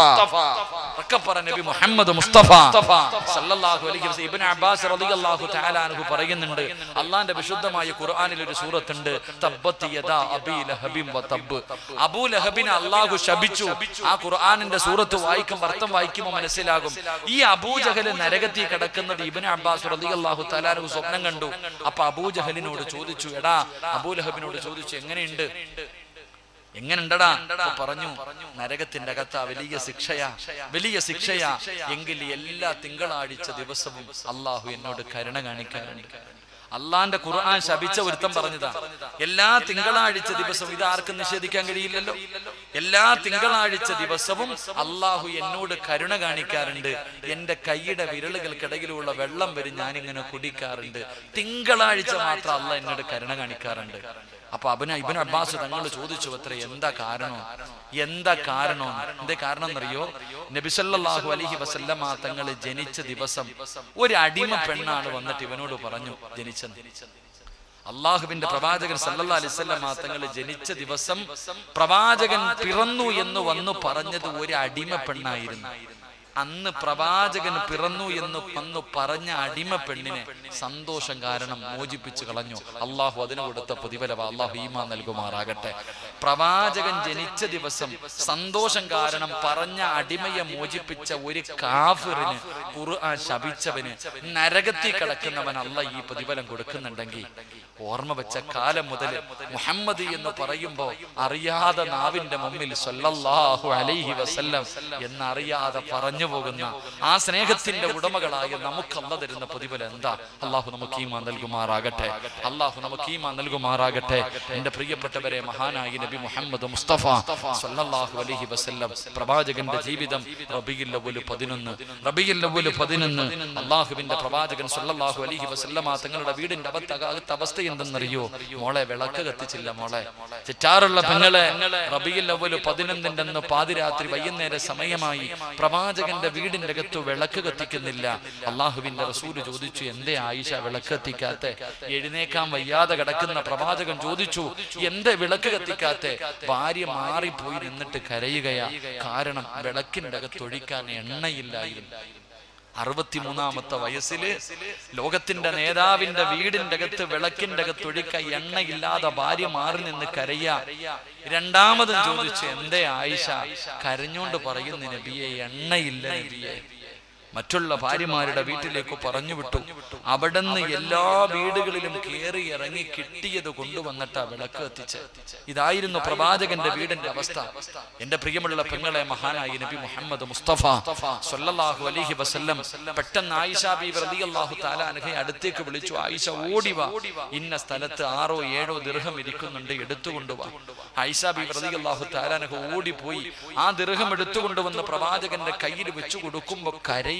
[SPEAKER 1] ഒക്കെ പറ നബി മുഹമ്മദ് മുസ്തഫ സല്ലല്ലാഹു അലൈഹി വസല്ലം ഇബ്നു അബ്ബാസ് റളിയല്ലാഹു തആല അൻഹു പറയുന്നുണ്ട് അള്ളാന്റെ വിശുദ്ധമായ ഖുർആനിൽ ഒരു സൂറത്തുണ്ട് തബ്ബത് യദാ അബീ ലഹബിൻ വ തബ്ബ് അബൂ ലഹബിനെ അള്ളാഹു ശപിച്ചു ആ ഖുർആനിന്റെ സൂറത്ത് വായിക്കും അർത്ഥം വായിക്കുമ്പോൾ മനസ്സിലാകും ഈ അബൂജഹൽ നരകത്തിൽ കിടക്കുന്നത് ഇബ്നു അബ്ബാസ് റളിയല്ലാഹു തആല അൻഹു സ്വപ്നം കണ്ടു അപ്പൊ അബൂജഹലിനോട് ചോദിച്ചു എടാ അബൂലഹബിനോട് ചോദിച്ചു എങ്ങനെയുണ്ട് എങ്ങനെണ്ടടാ അപ്പൊ പറഞ്ഞു നരകത്തിന്റെ അകത്ത വലിയ ശിക്ഷയാ വലിയ ശിക്ഷയാ എങ്കിൽ എല്ലാ തിങ്കളാഴ്ച ദിവസവും അള്ളാഹു എന്നോട് കരുണ കാണിക്കാറുണ്ട് അള്ളാന്റെ ഖുർആൻ ശപിച്ച ഒരുത്തം പറഞ്ഞതാ എല്ലാ തിങ്കളാഴ്ച ദിവസവും ഇത് ആർക്കും നിഷേധിക്കാൻ കഴിയില്ലല്ലോ എല്ലാ തിങ്കളാഴ്ച ദിവസവും അള്ളാഹു എന്നോട് കരുണ കാണിക്കാറുണ്ട് എന്റെ കൈയുടെ വിരലുകൾക്കിടയിലുള്ള വെള്ളം വരും ഞാനിങ്ങനെ കുടിക്കാറുണ്ട് തിങ്കളാഴ്ച മാത്രം അല്ല എന്നോട് കരുണ കാണിക്കാറുണ്ട് അപ്പൊ അബിന ഇബിൻ അബ്ബാസ് തങ്ങൾ ചോദിച്ചു അത്ര എന്താ കാരണം എന്താ കാരണം എന്തേ കാരണം എന്നറിയോ നബിസല്ലാഹു അലഹി വസല്ലമ തങ്ങൾ ജനിച്ച ദിവസം ഒരു അടിമ പെണ്ണാണ് വന്നിട്ട് ഇവനോട് പറഞ്ഞു ജനിച്ചത് അള്ളാഹുവിന്റെ പ്രവാചകൻ സല്ലല്ലാ അലിസ്വല്ലമ തങ്ങൾ ജനിച്ച ദിവസം പ്രവാചകൻ പിറന്നു എന്ന് വന്നു പറഞ്ഞത് ഒരു അടിമ പെണ്ണായിരുന്നു അന്ന് പ്രവാചകൻ പിറന്നു എന്ന് വന്നു പറഞ്ഞ അടിമ പെണ്ണിനെ സന്തോഷം കാരണം മോചിപ്പിച്ചു കളഞ്ഞു അള്ളാഹു അതിന് കൊടുത്ത പ്രതിഫലവ അള്ളാഹു ഈമ നൽകുമാറാകട്ടെ പ്രവാചകൻ ജനിച്ച ദിവസം സന്തോഷം കാരണം പറഞ്ഞ അടിമയെ മോചിപ്പിച്ച ഒരു കാഫിറിന് ഖുർആൻ ശപിച്ചവന് നരകത്തിൽ കിടക്കുന്നവൻ അല്ല ഈ പ്രതിഫലം കൊടുക്കുന്നുണ്ടെങ്കിൽ ഓർമ്മ വെച്ച കാലം മുതൽ മുഹമ്മദ് എന്ന് പറയുമ്പോ അറിയാതെ നാവിന്റെ മുമ്പിൽ സല്ലല്ലാഹു അലൈഹി വസല്ലം എന്നറിയാതെ പറഞ്ഞു പോകുന്ന ആ സ്നേഹത്തിന്റെ ഉടമകളായ നമുക്ക് അല്ല തരുന്ന പ്രതിഫലം എന്താ അള്ളാഹു നമുക്ക് ഈമാ നൽകുമാറാകട്ടെ അള്ളാഹു നമുക്ക് ഈമാ നൽകുമാറാകട്ടെ എന്റെ പ്രിയപ്പെട്ടവരെ മഹാനായി നബി മുഹമ്മദ് മുസ്തഫ സല്ലല്ലാഹു അലൈഹി വസല്ലം പ്രവാചകന്റെ ജീവിതം റബിയിൽ അവല് പതിനൊന്ന് റബിയിൽ അവല് പതിനൊന്ന് അള്ളാഹുവിന്റെ പ്രവാചകൻ സല്ലല്ലാഹു അലൈഹി വസല്ലമ തങ്ങളുടെ വീടിന്റെ അകത്ത് അവസ്ഥ എന്തെന്നറിയോ മോളെ വിളക്ക് കത്തിച്ചില്ല മോളെ ചുറ്റാറുള്ള പെങ്ങളെ റബിയിൽ അവല് പതിനൊന്നിന്റെ അന്ന് പാതിരാത്രി വൈകുന്നേര സമയമായി പ്രവാചകന്റെ വീടിന്റെ അകത്ത് വിളക്ക് കത്തിക്കുന്നില്ല അള്ളാഹുവിന്റെ റസൂല് ചോദിച്ചു എന്തേ ആയിഷ വിളക്ക് കത്തിക്കാത്ത എഴുന്നേക്കാൻ വയ്യാതെ കിടക്കുന്ന പ്രവാചകൻ ചോദിച്ചു എന്തേ വിളക്ക് കത്തിക്കാത്ത ഭാര്യ മാറിപ്പോയി നിന്നിട്ട് കരയുകയാ കാരണം വിളക്കിന്റെ അകത്ത് ഒഴിക്കാൻ എണ്ണയില്ലായിരുന്നു അറുപത്തിമൂന്നാമത്തെ വയസ്സില് ലോകത്തിന്റെ നേതാവിന്റെ വീടിന്റെ അകത്ത് വിളക്കിന്റെ അകത്ത് ഒഴിക്ക എണ്ണയില്ലാതെ ഭാര്യ മാറി നിന്ന് കരയ രണ്ടാമതും ചോദിച്ചു എന്തേ ആയിഷ കരഞ്ഞോണ്ട് പറയുന്ന നബിയെ എണ്ണയില്ല നബിയെ മറ്റുള്ള ഭാര്യമാരുടെ വീട്ടിലേക്ക് പറഞ്ഞു വിട്ടു അവിടുന്ന് എല്ലാ വീടുകളിലും കയറി ഇറങ്ങി കിട്ടിയത് കൊണ്ടുവന്നിട്ട് വിളക്ക് എത്തിച്ച് ഇതായിരുന്നു പ്രവാചകന്റെ വീടിന്റെ അവസ്ഥ എന്റെ പ്രിയമുള്ള പെങ്ങളെ മഹാനായി നബി മുഹമ്മദ് മുസ്തഫ സല്ലല്ലാഹു അലൈഹി വസല്ലം പെട്ടെന്ന് ആയിഷ ബി റളിയല്ലാഹു തആല അൻഹയെ അടുത്തേക്ക് വിളിച്ചു ആയിഷ ഓടിവാ ഇന്ന സ്ഥലത്ത് ആറോ ഏഴോ ദീർഘം ഇരിക്കുന്നുണ്ട് എടുത്തുകൊണ്ടുവാ ആയിഷ ബി റളിയല്ലാഹു തആല അൻഹ ഓടിപ്പോയി ആ ദീർഘം എടുത്തുകൊണ്ടുവന്ന് പ്രവാചകന്റെ കയ്യിൽ വെച്ചു കൊടുക്കുമ്പോ കരയ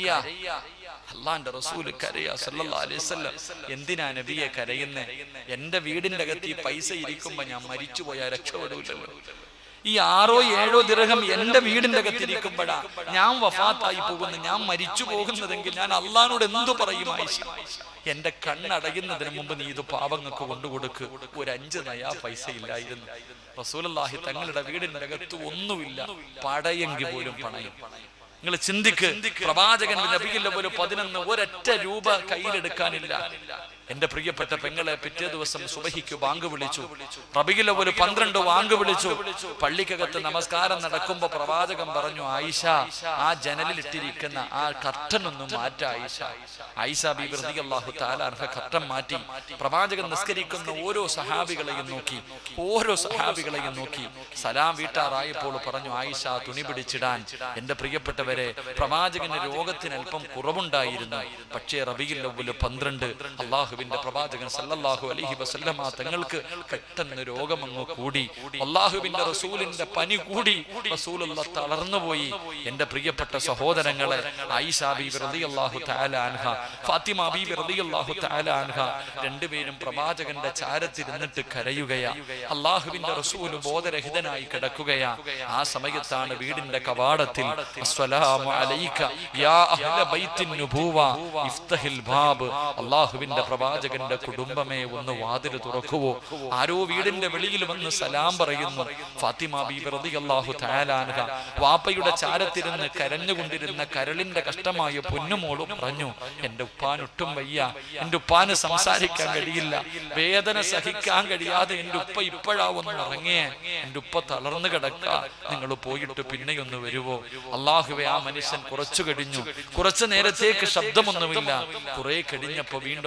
[SPEAKER 1] അള്ളാന്റെ റസൂല് കരയാ സല്ലല്ലാഹു അലൈഹി വസല്ലം എന്തിനാ നബിയെ കരയുന്നേ എന്റെ വീടിന്റെ അകത്ത് ഈ പൈസ ഇരിക്കുമ്പോ ഞാൻ മരിച്ചു പോയാൽ രക്ഷപ്പെടൂലല്ലോ ഈ ആറോ ഏഴോ ദിർഹം എന്റെ വീടിന്റെ അകത്തിരിക്കുമ്പോഴാ ഞാൻ വഫാത്തായി പോകുന്നു ഞാൻ മരിച്ചു പോകുന്നതെങ്കിൽ ഞാൻ അള്ളഹാനോട് എന്തു പറയും ആയിഷ എന്റെ കണ്ണടയുന്നതിന് മുമ്പ് നീ ഇത് പാവങ്ങൾക്ക് കൊണ്ടുകൊടുക്ക് ഒരു അഞ്ച് നയാ പൈസ ഇല്ലായിരുന്നു റസൂലല്ലാഹി തങ്ങളുടെ വീടിന്റെ അകത്ത് ഒന്നുമില്ല പടയെങ്കിൽ പോലും പണയം നിങ്ങൾ ചിന്തിക്ക് പ്രവാചകൻ നബിയില്ല പോലും പതിനൊന്ന് ഒരൊറ്റ രൂപ കയ്യിലെടുക്കാനില്ല എന്റെ പ്രിയപ്പെട്ട പെങ്ങളെ പിറ്റേ ദിവസം സുബഹിക്ക് വാങ്ക് വിളിച്ചു റബിയിലെ ഒരു പന്ത്രണ്ട് വാങ്ക് വിളിച്ചു പള്ളിക്കകത്ത് നമസ്കാരം നടക്കുമ്പോ പ്രവാചകൻ പറഞ്ഞു ആയിഷ ആ ജനലിൽ ഇട്ടിരിക്കുന്ന ആ കർട്ടൻ ഒന്ന് മാറ്റ ആയിഷ ആയിഷ ബി അള്ളാഹു താലാർഹ കർട്ടൻ മാറ്റി പ്രവാചകൻ നിസ്കരിക്കുന്ന ഓരോ സഹാബികളെയും നോക്കി ഓരോ സഹാബികളെയും നോക്കി സലാം വീട്ടാറായപ്പോൾ പറഞ്ഞു ആയിഷ തുണി പിടിച്ചിടാൻ എന്റെ പ്രിയപ്പെട്ടവരെ പ്രവാചകന് രോഗത്തിന് അല്പം കുറവുണ്ടായിരുന്നു പക്ഷേ റബിയിൽ അവല് പന്ത്രണ്ട് അള്ളാഹുവിന്റെ പ്രവാചകൻ സല്ലല്ലാഹു അലൈഹി വസല്ലമ തങ്ങൾക്ക് പെട്ടെന്ന് രോഗമങ്ങ് കൂടി അള്ളാഹുവിന്റെ റസൂലിന്റെ പനി കൂടി റസൂലുള്ള തളർന്നുപോയി എന്റെ പ്രിയപ്പെട്ട സഹോദരങ്ങളെ ആയിഷ ബീബി റളിയല്ലാഹു തആല അൻഹ ഫാത്തിമ ബീബി റളിയല്ലാഹു തആല അൻഹ രണ്ടുപേരും പ്രവാചകന്റെ ചാരത്തിരുന്നിട്ട് കരയുകയാ അള്ളാഹുവിന്റെ റസൂൽ ബോധരഹിതനായി കിടക്കുകയാ ആ സമയത്താണ് വീടിന്റെ കവാടത്തിൽ അസ്സലാമു അലൈക യാ അഹ്ല ബൈത്തിൻ നുബൂവ ഇഫ്തഹിൽ ബാബ് അള്ളാഹുവിന്റെ പ്രവാചകന്റെ കുടുംബമേ ഒന്ന് വാതിൽ തുറക്കുവോ ആരോ വീടിന്റെ വെളിയിൽ വന്ന് സലാം പറയുന്നു ഫാത്തിമ ബീബി റളിയല്ലാഹു തആല അൻഹ വാപ്പയുടെ ചാരത്തിരുന്ന് കരഞ്ഞുകൊണ്ടിരുന്ന കരളിന്റെ കഷ്ടമായ പൊന്നുമോള് പറഞ്ഞു എന്റെ ഉപ്പാനൊട്ടും വയ്യ എന്റെ ഉപ്പാന് സംസാരിക്കാൻ കഴിയില്ല വേദന സഹിക്കാൻ കഴിയാതെ എന്റെ ഉപ്പ ഇപ്പോഴാ ഒന്ന് ഇറങ്ങിയേ എന്റെ ഉപ്പ തളർന്നു കിടക്ക നിങ്ങൾ പോയിട്ട് പിന്നെയൊന്ന് വരുവോ അള്ളാഹുവെ ആ മനുഷ്യൻ കുറച്ചു കഴിഞ്ഞു കുറച്ചു നേരത്തേക്ക് ശബ്ദമൊന്നുമില്ല കുറെ കഴിഞ്ഞപ്പോ വീണ്ടും പറയുന്നു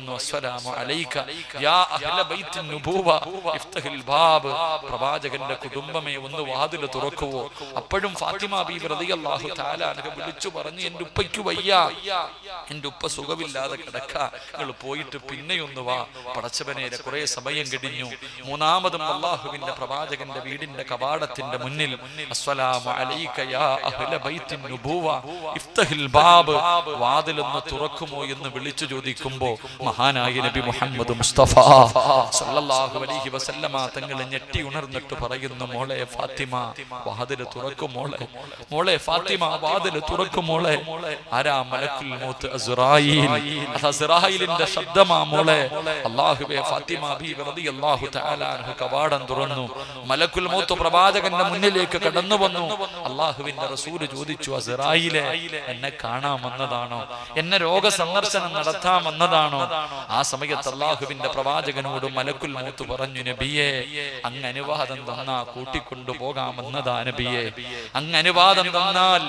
[SPEAKER 1] പറയുന്നു അസ്സലാമു അലൈക യാ അഹ്ല ബൈത്തിൻ നുബൂവ ഇഫ്തഹിൽ ബാബ് പ്രവാചകന്റെ കുടുംബമേ ഒന്ന് വാതിൽ തുറക്കുവോ അപ്പോഴും ഫാത്തിമ ബീബി റളിയല്ലാഹു തആല അൻഹ വിളിച്ചു പറഞ്ഞു എന്റെ ഉപ്പയ്ക്ക് വയ്യ എന്റെ ഉപ്പ സുഖമില്ലാതെ കിടക്ക നിങ്ങൾ പോയിട്ട് പിന്നെയൊന്ന് വാ പടച്ചവനേരെ കുറെ സമയം കഴിഞ്ഞു മൂന്നാമതും അള്ളാഹുവിന്റെ പ്രവാചകന്റെ വീടിന്റെ കവാടത്തിന്റെ മുന്നിൽ അസ്സലാമു അലൈക യാ അഹ്ല ബൈത്തിൻ നുബൂവ ഇഫ്തഹിൽ ബാബ് വാതിലൊന്ന് തുറക്കുമോ എന്ന് വിളിച്ചു ചോദിക്കുമ്പോ മഹാനായ നബി മുഹമ്മദ് മുസ്തഫ സല്ലല്ലാഹു അലൈഹി വസല്ലമ തങ്ങൾ ഞെട്ടി ഉണർന്നിട്ട് പറയുന്നു മോളെ ഫാത്തിമ വാതിൽ തുറക്കും മോളെ മോളെ ഫാത്തിമ വാതിൽ തുറക്കും മോളെ ആരാ മലക്കുൽ മൗത്ത് അസ്റായീൽ അത് അസ്റായീലിന്റെ ശബ്ദമാ മോളെ അല്ലാഹുവേ ഫാത്തിമ ബീവി റളിയല്ലാഹു തആല അൻഹു കവാടം തുറന്നു മലക്കുൽ മൗത്ത് പ്രവാചകന്റെ മുന്നിലേക്ക് കടന്നു വന്നു അള്ളാഹുവിന്റെ റസൂല് ചോദിച്ചു അസ്റായിലെ എന്നെ കാണാൻ വന്നതാണോ എന്നെ രോഗ സന്ദർശനം നടത്താൻ വന്നതാണോ ആ സമയത്ത് അള്ളാഹുവിന്റെ പ്രവാചകനോട് മലക്കുൽ മൗത്ത് പറഞ്ഞു നബിയെ അങ്ങ് അനുവാദം തന്നാ കൂട്ടിക്കൊണ്ടു പോകാമെന്നതാ നബിയെ അങ്ങ് അനുവാദം തന്നാൽ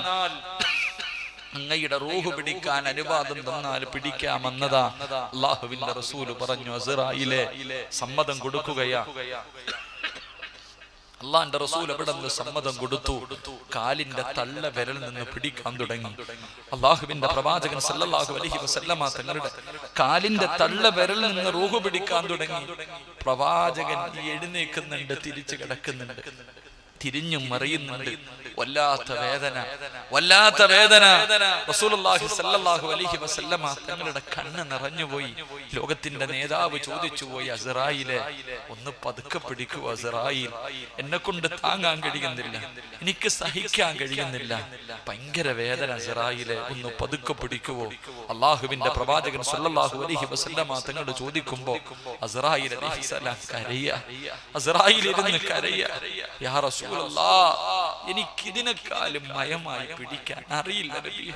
[SPEAKER 1] അങ്ങയുടെ റൂഹ് പിടിക്കാൻ അനുവാദം തന്നാൽ പിടിക്കാമെന്നതാ അള്ളാഹുവിന്റെ റസൂല് പറഞ്ഞു അസറായിലെ സമ്മതം കൊടുക്കുകയാ അള്ളാന്റെ റസൂൽ എവിടെ നിന്ന് സമ്മതം കൊടുത്തു കാലിന്റെ തള്ള വിരൽ നിന്ന് പിടിക്കാൻ തുടങ്ങി അള്ളാഹുവിന്റെ പ്രവാചകൻ സല്ലല്ലാഹു അലൈഹി വസല്ലമ തങ്ങളുടെ കാലിന്റെ തള്ള വിരൽ നിന്ന് റൂഹ് പിടിക്കാൻ തുടങ്ങി പ്രവാചകൻ എഴുന്നേക്കുന്നുണ്ട് തിരിച്ചു കിടക്കുന്നുണ്ട് തിരിഞ്ഞും മറിയുന്നുണ്ട് വല്ലാത്ത വേദന വല്ലാത്ത വേദന റസൂലുള്ളാഹി സല്ലല്ലാഹു അലൈഹി വസല്ലമ തങ്ങളുടെ കണ്ണ് നിറഞ്ഞുപോയി ലോകത്തിന്റെ നേതാവ് ചോദിച്ചു പോയി അസറായിലെ ഒന്ന് പതുക്കെ പിടിക്കൂ അസറായിൽ എന്നെ കൊണ്ട് താങ്ങാൻ കഴിയുന്നില്ല എനിക്ക് സഹിക്കാൻ കഴിയുന്നില്ല ഭയങ്കര വേദന അസറായിലെ ഒന്ന് പതുക്കെ പിടിക്കുവോ അള്ളാഹുവിന്റെ പ്രവാചകൻ സല്ലല്ലാഹു അലൈഹി വസല്ലമ തങ്ങളോട് ചോദിക്കുമ്പോ അസറായിൽ അലൈഹിസ്സലാം കരയ അസറായിൽ ഇരുന്ന് കരയ യാ റസൂലല്ലാ എനിക്ക് ഇതിനെക്കാളും മയമായി പിടിക്കാൻ അറിയില്ല നബിയെ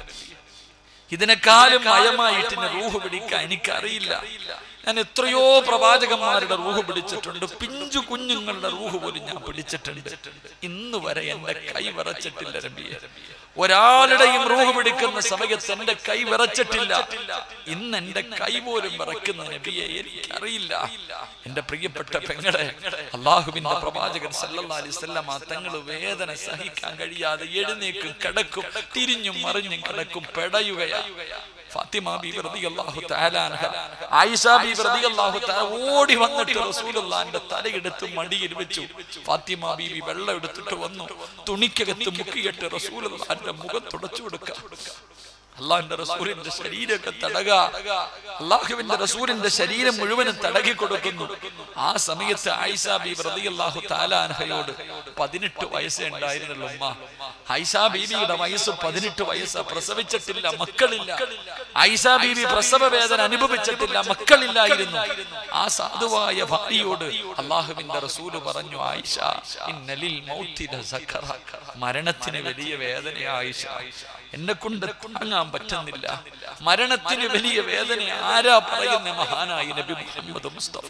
[SPEAKER 1] ഇതിനെക്കാളും മയമായിട്ട് എന്നെ റൂഹ് പിടിക്കാൻ എനിക്കറിയില്ല ഞാൻ എത്രയോ പ്രവാചകന്മാരുടെ റൂഹ് പിടിച്ചിട്ടുണ്ട് പിഞ്ചു കുഞ്ഞുങ്ങളുടെ റൂഹ് പോലും ഞാൻ പിടിച്ചിട്ടുണ്ട് ഇന്ന് വരെ എന്റെ കൈ വിറച്ചിട്ടില്ല നബിയെ ഒരാളുടെയും റൂഹ് പിടിക്കുന്ന സമയത്ത് എന്റെ കൈ വിറച്ചിട്ടില്ല ഇന്ന് എന്റെ കൈ പോലും വിറക്കുന്ന നബിയെ എനിക്കറിയില്ല എന്റെ പ്രിയപ്പെട്ട പെങ്ങളെ അള്ളാഹുവിന്റെ പ്രവാചകൻ സല്ലല്ലാഹു അലൈഹി വസല്ലമ തങ്ങൾ വേദന സഹിക്കാൻ കഴിയാതെ എഴുന്നേക്കും കിടക്കും തിരിഞ്ഞും മറിഞ്ഞും കിടക്കും പെടയുകയാ ഫാത്തിമ ബീബി റളിയല്ലാഹു തആല അൻഹ ആയിഷ ബീബി റളിയല്ലാഹു തആല ഓടി വന്നിട്ട് റസൂലുള്ളാഹിന്റെ തലയെടുത്ത് മടിയിൽ വെച്ചു ഫാത്തിമ ബീബി വെള്ളം എടുത്തിട്ട് വന്നു തുണിക്കകത്ത് മുക്കിയിട്ട് റസൂലുള്ളാഹിന്റെ മുഖം തുടച്ചു കൊടുക്കുക അള്ളാഹിന്റെ റസൂലിന്റെ ശരീരമൊക്കെ തടക അള്ളാഹുവിന്റെ റസൂലിന്റെ ശരീരം മുഴുവനും തടകി കൊടുക്കുന്നു ആ സമയത്ത് ആയിഷ ബീബി റളിയല്ലാഹു തആല അൻഹയോട് പതിനെട്ട് വയസ്സേ ഉണ്ടായിരുന്നുള്ളൂ ഉമ്മ ആയിഷ ബീബിയുടെ വയസ്സ് പതിനെട്ട് വയസ്സ് പ്രസവിച്ചിട്ടില്ല മക്കളില്ല ആയിഷ ബീബി പ്രസവ വേദന അനുഭവിച്ചിട്ടില്ല മക്കളില്ലായിരുന്നു ആ സാധുവായ ഭാര്യയോട് അള്ളാഹുവിന്റെ റസൂല് പറഞ്ഞു ആയിഷ ഇന്നലിൽ മൗത്തിന സഖറ മരണത്തിന് വലിയ വേദനയാ ആയിഷ എന്നെ കൊണ്ട് താങ്ങാൻ പറ്റുന്നില്ല മരണത്തിന് വലിയ വേദന ആരാ പറയുന്ന മഹാനായി നബി മുഹമ്മദ് മുസ്തഫ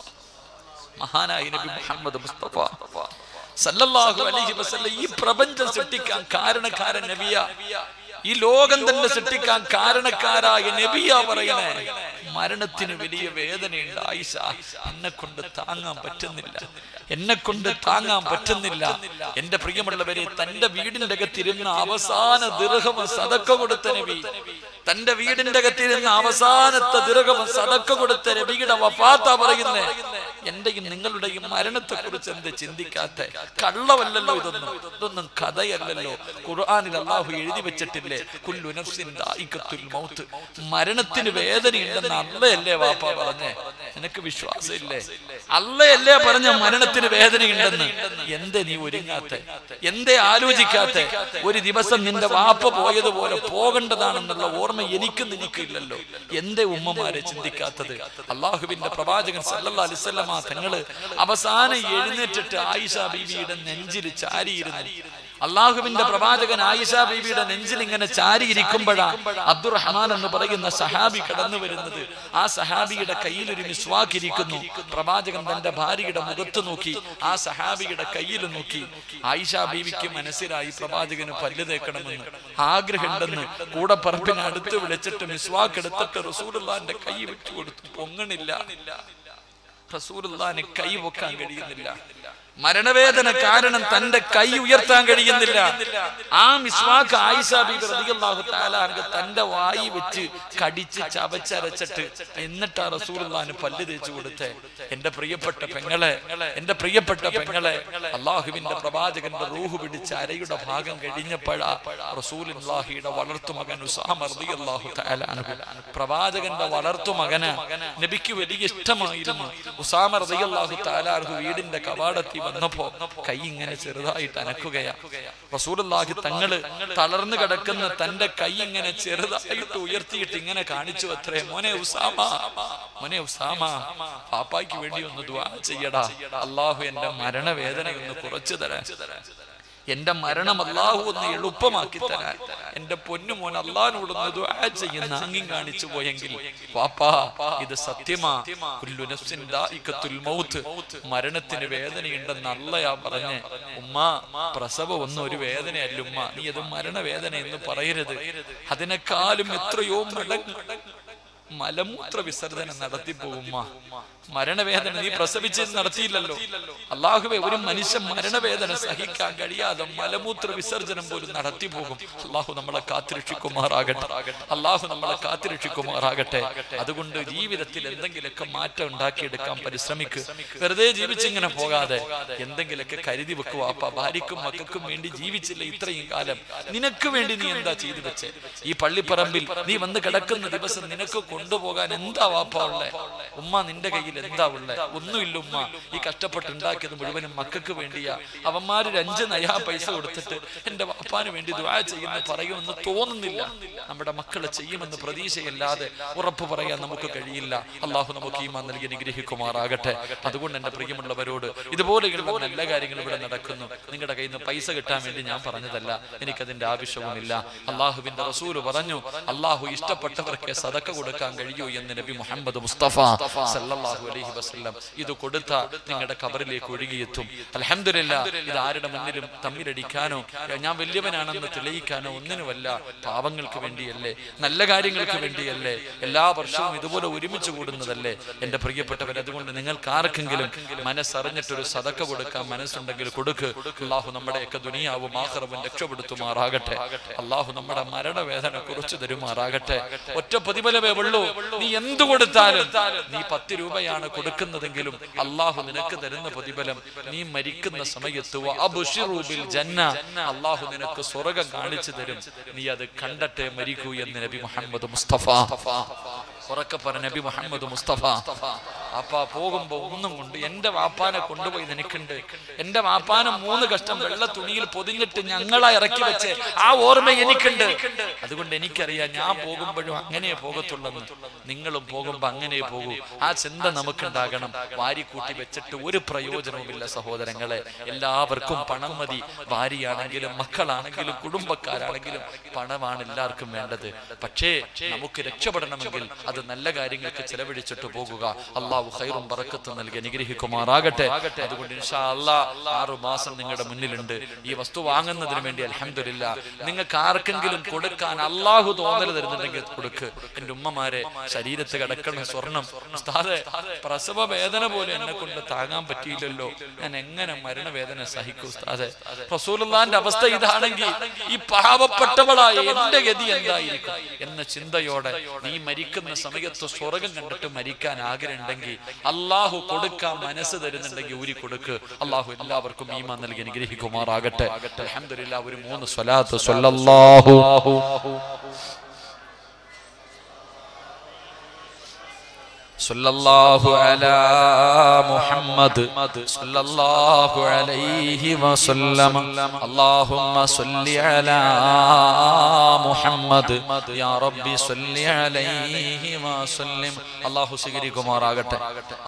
[SPEAKER 1] മഹാനായി നബി മുഹമ്മദ് മുസ്തഫ സല്ലല്ലാഹു അലൈഹി വസല്ലം ഈ പ്രപഞ്ചം സൃഷ്ടിക്കാൻ കാരണക്കാരൻ നബിയ ഈ ലോകം തന്നെ സൃഷ്ടിക്കാൻ കാരണക്കാരായ നബിയ പറയണേ മരണത്തിന് വലിയ വേദനയുണ്ട് ആയിഷ എന്നെ കൊണ്ട് താങ്ങാൻ പറ്റുന്നില്ല എന്നെ കൊണ്ട് താങ്ങാൻ പറ്റുന്നില്ല എന്റെ പ്രിയമുള്ളവരെ തന്റെ വീടിന്റെ അകത്തിരുന്ന അവസാന ദീർഘം സതക്ക കൊടുത്ത നബി തന്റെ വീടിന്റെ അകത്തിരുന്ന അവസാനത്തെ ദീർഘം സതക്ക കൊടുത്ത നബിയുടെ വഫാത്ത പറയുന്നേ എന്റെയും നിങ്ങളുടെയും മരണത്തെ കുറിച്ച് എന്ത് ചിന്തിക്കാത്ത കള്ളവല്ലല്ലോ ഇതൊന്നും ഇതൊന്നും കഥയല്ലല്ലോ ഖുർആനിൽ അള്ളാഹു എഴുതി വെച്ചിട്ടില്ലേ കുല്ലു നഫ്സിൻ ദായിഖത്തുൽ മൗത്ത് മരണത്തിന് വേദനയുണ്ടെന്ന് അല്ലയല്ലേ വാപ്പ പറഞ്ഞേ നിനക്ക് വിശ്വാസമില്ലേ അല്ലയല്ലേ പറഞ്ഞ മരണത്തിന് വേദനയുണ്ടെന്ന് എന്തേ നീ ഒരുങ്ങാത്ത എന്തേ ആലോചിക്കാത്ത ഒരു ദിവസം നിന്റെ വാപ്പ പോയതുപോലെ പോകേണ്ടതാണെന്നുള്ള ഓർമ്മ എനിക്കും നിനക്കില്ലല്ലോ എന്തേ ഉമ്മമാരെ ചിന്തിക്കാത്തത് അള്ളാഹുവിന്റെ പ്രവാചകൻ സല്ലല്ലാഹു അലൈഹി വസല്ലമ തങ്ങള് അവസാനം എഴുന്നേറ്റിട്ട് ആയിഷ ബീവിയുടെ നെഞ്ചിൽ ചാരിയിരുന്നു അള്ളാഹുവിന്റെ പ്രവാചകൻ ആയിഷ ബീവിയുടെ നെഞ്ചിൽ ഇങ്ങനെ ചാരിയിരിക്കുമ്പോഴാ അബ്ദുറഹ്മാൻ എന്ന് പറയുന്ന സഹാബി കടന്നു വരുന്നത് ആ സഹാബിയുടെ കയ്യിൽ ഒരു മിസ്വാക്ക് ഇരിക്കുന്നു പ്രവാചകൻ തന്റെ ഭാര്യയുടെ മുഖത്ത് നോക്കി ആ സഹാബിയുടെ കയ്യിൽ നോക്കി ആയിഷ ബീവിക്ക് മനസ്സിലായി പ്രവാചകന് പല്ല് തേക്കണമെന്ന് ആഗ്രഹമുണ്ടെന്ന് കൂടെ പറപ്പിനെ അടുത്ത് വിളിച്ചിട്ട് മിസ്വാക്ക് എടുത്തിട്ട് റസൂലുള്ളാന്റെ കൈ വെച്ചു കൊടുത്തു പൊങ്ങണില്ല റസൂലുള്ളാന് കൈ പൊക്കാൻ കഴിയുന്നില്ല മരണവേദന കാരണം തന്റെ കൈ ഉയർത്താൻ കഴിയുന്നില്ല ആ മിസ്വാക്ക് ആയിഷ ബീബി റളിയല്ലാഹു തആല അൻഹ തന്റെ വായി വെച്ച് കടിച്ച് ചവച്ചരച്ചിട്ട് എന്നിട്ടാ റസൂലുള്ളാന് പല്ല് തേച്ചു കൊടുത്തേ എന്റെ പ്രിയപ്പെട്ട പെങ്ങളെ എന്റെ പ്രിയപ്പെട്ട പെങ്ങളെ അള്ളാഹുവിന്റെ പ്രവാചകന്റെ റൂഹ് പിടിച്ച് അരയുടെ ഭാഗം കഴിഞ്ഞപ്പോഴാ റസൂലുള്ളാഹിയുടെ വളർത്തുമകൻ ഉസാമ റളിയല്ലാഹു തആല അൻഹു പ്രവാചകന്റെ വളർത്തുമകന് നബിക്ക് വലിയ ഇഷ്ടമായിരുന്നു ഉസാമ റളിയല്ലാഹു തആല അൻഹു വീടിന്റെ കവാടത്തിൽ വന്നപ്പോ കൈ ഇങ്ങനെ ചെറുതായിട്ട് അനക്കുകയാ റസൂലുള്ളാഹി തങ്ങള് തളർന്നു കിടക്കുന്ന തന്റെ കൈ ഇങ്ങനെ ചെറുതായിട്ട് ഉയർത്തിയിട്ട് ഇങ്ങനെ കാണിച്ചു അത്രേ മോനെ ഉസാമ മോനെ ഉസാമ പാപ്പായ്ക്ക് വേണ്ടി ഒന്ന് ദുആ ചെയ്യടാ അള്ളാഹു എന്റെ മരണവേദന ഒന്ന് കുറച്ചു തരാൻ എന്റെ മരണം അള്ളാഹു ഒന്ന് എളുപ്പമാക്കി തരാൻ എന്റെ പൊന്നുമോൻ അള്ളാഹിനോടൊന്ന് ദുആ ചെയ്യുന്ന ആംഗ്യം കാണിച്ചു പോയെങ്കിൽ പാപ്പാ ഇത് സത്യമാ കുല്ലു നഫ്സിൻ ദാഇഖത്തുൽ മൗത്ത് മരണത്തിന് വേദനയുണ്ടെന്ന് അള്ളയാ പറഞ്ഞ് ഉമ്മ പ്രസവം ഒന്നും ഒരു വേദനയല്ല ഉമ്മ നീ അത് മരണവേദന എന്ന് പറയരുത് അതിനേക്കാളും എത്രയോ മടങ്ങ് മലമൂത്ര വിസർജനം നടത്തി പോകുമ്മ മരണവേദന നീ പ്രസവിച്ച് നടത്തിയില്ലല്ലോ അള്ളാഹുവെ ഒരു മനുഷ്യൻ മരണവേദന സഹിക്കാൻ കഴിയാതെ മലമൂത്ര വിസർജനം പോലും നടത്തി പോകും അള്ളാഹു നമ്മളെ കാത്തിരക്ഷിക്കുമാറാകട്ടെ അള്ളാഹു നമ്മളെ കാത്തിരക്ഷിക്കുമാറാകട്ടെ അതുകൊണ്ട് ജീവിതത്തിൽ എന്തെങ്കിലുമൊക്കെ മാറ്റം ഉണ്ടാക്കിയെടുക്കാൻ പരിശ്രമിക്ക് വെറുതെ ജീവിച്ചിങ്ങനെ പോകാതെ എന്തെങ്കിലുമൊക്കെ കരുതി വെക്കുക അപ്പ ഭാര്യക്കും മക്കൾക്കും വേണ്ടി ജീവിച്ചില്ല ഇത്രയും കാലം നിനക്ക് വേണ്ടി നീ എന്താ ചെയ്തു വെച്ചേ ഈ പള്ളിപ്പറമ്പിൽ നീ വന്ന് കിടക്കുന്ന ദിവസം നിനക്ക് കൊണ്ടുപോകാൻ എന്താ വാപ്പ ഉള്ളേ ഉമ്മ നിന്റെ കയ്യിൽ എന്താ ഉള്ളേ ഒന്നുമില്ല ഉമ്മ ഈ കഷ്ടപ്പെട്ടുണ്ടാക്കിയത് മുഴുവനും മക്കൾക്ക് വേണ്ടിയാ അവന്മാര് ഒരു അഞ്ച് നയാ പൈസ കൊടുത്തിട്ട് എന്റെ വാപ്പാന് വേണ്ടി ദ്വാ ചെയ്യുന്ന പറയുമെന്ന് തോന്നുന്നില്ല നമ്മുടെ മക്കള് ചെയ്യുമെന്ന് പ്രതീക്ഷയില്ലാതെ ഉറപ്പ് പറയാൻ നമുക്ക് കഴിയില്ല അള്ളാഹു നമുക്ക് ഈ നൽകി അനുഗ്രഹിക്കുമാറാകട്ടെ അതുകൊണ്ട് എന്റെ പ്രിയമുള്ളവരോട് ഇതുപോലെയുള്ള നല്ല കാര്യങ്ങൾ ഇവിടെ നടക്കുന്നു നിങ്ങളുടെ കയ്യിൽ നിന്ന് പൈസ കിട്ടാൻ വേണ്ടി ഞാൻ പറഞ്ഞതല്ല എനിക്കതിന്റെ ആവശ്യവുമില്ല അള്ളാഹുവിന്റെ റസൂല് പറഞ്ഞു അള്ളാഹു ഇഷ്ടപ്പെട്ടവർക്ക് സതക്ക കൊടുക്കാൻ കഴിയൂ എന്ന് നബി മുഹമ്മദ് മുസ്തഫ സല്ലല്ലാഹു അലൈഹി വസല്ലം ഇത് കൊടുത്ത നിങ്ങളുടെ കബറിലേക്ക് ഒഴുകിയെത്തും അൽഹംദുലില്ല ഇത് ആരുടെ മുന്നിലും തമ്മിലടിക്കാനോ ഞാൻ വലിയവനാണെന്ന് തെളിയിക്കാനോ ഒന്നിനുമല്ല പാവങ്ങൾക്ക് വേണ്ടിയല്ലേ നല്ല കാര്യങ്ങൾക്ക് വേണ്ടിയല്ലേ എല്ലാ വർഷവും ഇതുപോലെ ഒരുമിച്ച് കൂടുന്നതല്ലേ എന്റെ പ്രിയപ്പെട്ടവർ അതുകൊണ്ട് നിങ്ങൾക്ക് ആർക്കെങ്കിലും മനസ്സറിഞ്ഞിട്ടൊരു സതക്ക കൊടുക്കാൻ മനസ്സുണ്ടെങ്കിൽ കൊടുക്ക് അള്ളാഹു നമ്മുടെയൊക്കെ ദുനിയാവും ആഹ്റവും രക്ഷപ്പെടുത്തുമാറാകട്ടെ അള്ളാഹു നമ്മുടെ മരണവേദന കുറച്ചു തരുമാറാകട്ടെ ഒറ്റ പ്രതിഫലമേ ഉള്ളൂ നീ എന്തു കൊടുത്താലും നീ പത്ത് രൂപയാണ് കൊടുക്കുന്നതെങ്കിലും അള്ളാഹു നിനക്ക് തരുന്ന പ്രതിഫലം നീ മരിക്കുന്ന സമയത്ത് വഅബ്ശിറൂ ബിൽ ജന്ന അള്ളാഹു നിനക്ക് സ്വർഗം കാണിച്ചു തരും നീ അത് കണ്ടട്ടെ മരിക്കൂ എന്ന് നബി മുഹമ്മദ് മുസ്തഫ ഉറക്കെ പറഞ്ഞ നബി മുഹമ്മദ് മുസ്തഫ അപ്പ പോകുമ്പോ ഒന്നും കൊണ്ട് എന്റെ വാപ്പാനെ കൊണ്ടുപോയി നിനക്കുണ്ട് എന്റെ വാപ്പാനെ മൂന്ന് കഷ്ടം വെള്ള തുണിയിൽ പൊതിഞ്ഞിട്ട് ഞങ്ങളെ ഇറക്കി വെച്ച് ആ ഓർമ്മ എനിക്കുണ്ട് അതുകൊണ്ട് എനിക്കറിയാം ഞാൻ പോകുമ്പോഴും അങ്ങനെ പോകത്തുള്ളെന്ന് നിങ്ങളും പോകുമ്പോ അങ്ങനെ പോകൂ ആ ചിന്ത നമുക്കുണ്ടാകണം വാരിക്കൂട്ടി വെച്ചിട്ട് ഒരു പ്രയോജനവുമില്ല സഹോദരങ്ങളെ എല്ലാവർക്കും പണം മതി ഭാര്യയാണെങ്കിലും മക്കളാണെങ്കിലും കുടുംബക്കാരാണെങ്കിലും പണമാണ് എല്ലാവർക്കും വേണ്ടത് പക്ഷേ നമുക്ക് രക്ഷപ്പെടണമെങ്കിൽ അത് നല്ല കാര്യങ്ങൾക്ക് ചെലവഴിച്ചിട്ട് പോകുക അള്ളാഹു ഖൈറും ബറക്കത്തും നൽകി അനുഗ്രഹിക്കുമാറാകട്ടെ അതുകൊണ്ട് ഇൻഷാ അല്ലാ ആറു മാസം നിങ്ങളുടെ മുന്നിലുണ്ട് ഈ വസ്തു വാങ്ങുന്നതിന് വേണ്ടി അലഹമില്ല നിങ്ങൾക്ക് ആർക്കെങ്കിലും കൊടുക്കാൻ അള്ളാഹു തോന്നൽ തരുന്നുണ്ടെങ്കിൽ കൊടുക്ക് എന്റെ ഉമ്മമാരെ ശരീരത്ത് കിടക്കുന്ന സ്വർണം ഉസ്താദെ പ്രസവ വേദന പോലെ എന്നെ കൊണ്ട് താങ്ങാൻ പറ്റിയില്ലല്ലോ ഞാൻ എങ്ങനെ മരണവേദന സഹിക്കും ഉസ്താദെ റസൂലുള്ളാന്റെ അവസ്ഥ ഇതാണെങ്കിൽ ഈ പാവപ്പെട്ടവളായ എന്റെ ഗതി എന്തായിരിക്കും എന്ന ചിന്തയോടെ നീ മരിക്കുന്ന സമയത്ത് സ്വർഗം കണ്ടിട്ട് മരിക്കാൻ ആഗ്രഹമുണ്ടെങ്കിൽ അള്ളാഹു കൊടുക്കാൻ മനസ്സ് തരുന്നുണ്ടെങ്കിൽ ഊരി കൊടുക്ക് അള്ളാഹു എല്ലാവർക്കും ഈമാ നൽകി അനുഗ്രഹിക്കുമാറാകട്ടെ അൽഹംദുലില്ലാ ഒരു മൂന്ന് സ്വലാത്ത് സ്വല്ലല്ലാഹു صلى الله على محمد صلى الله عليه وسلم اللهم صل على محمد يا ربي صل عليه وسلم الله سيغري കുമാറാകട്ടെ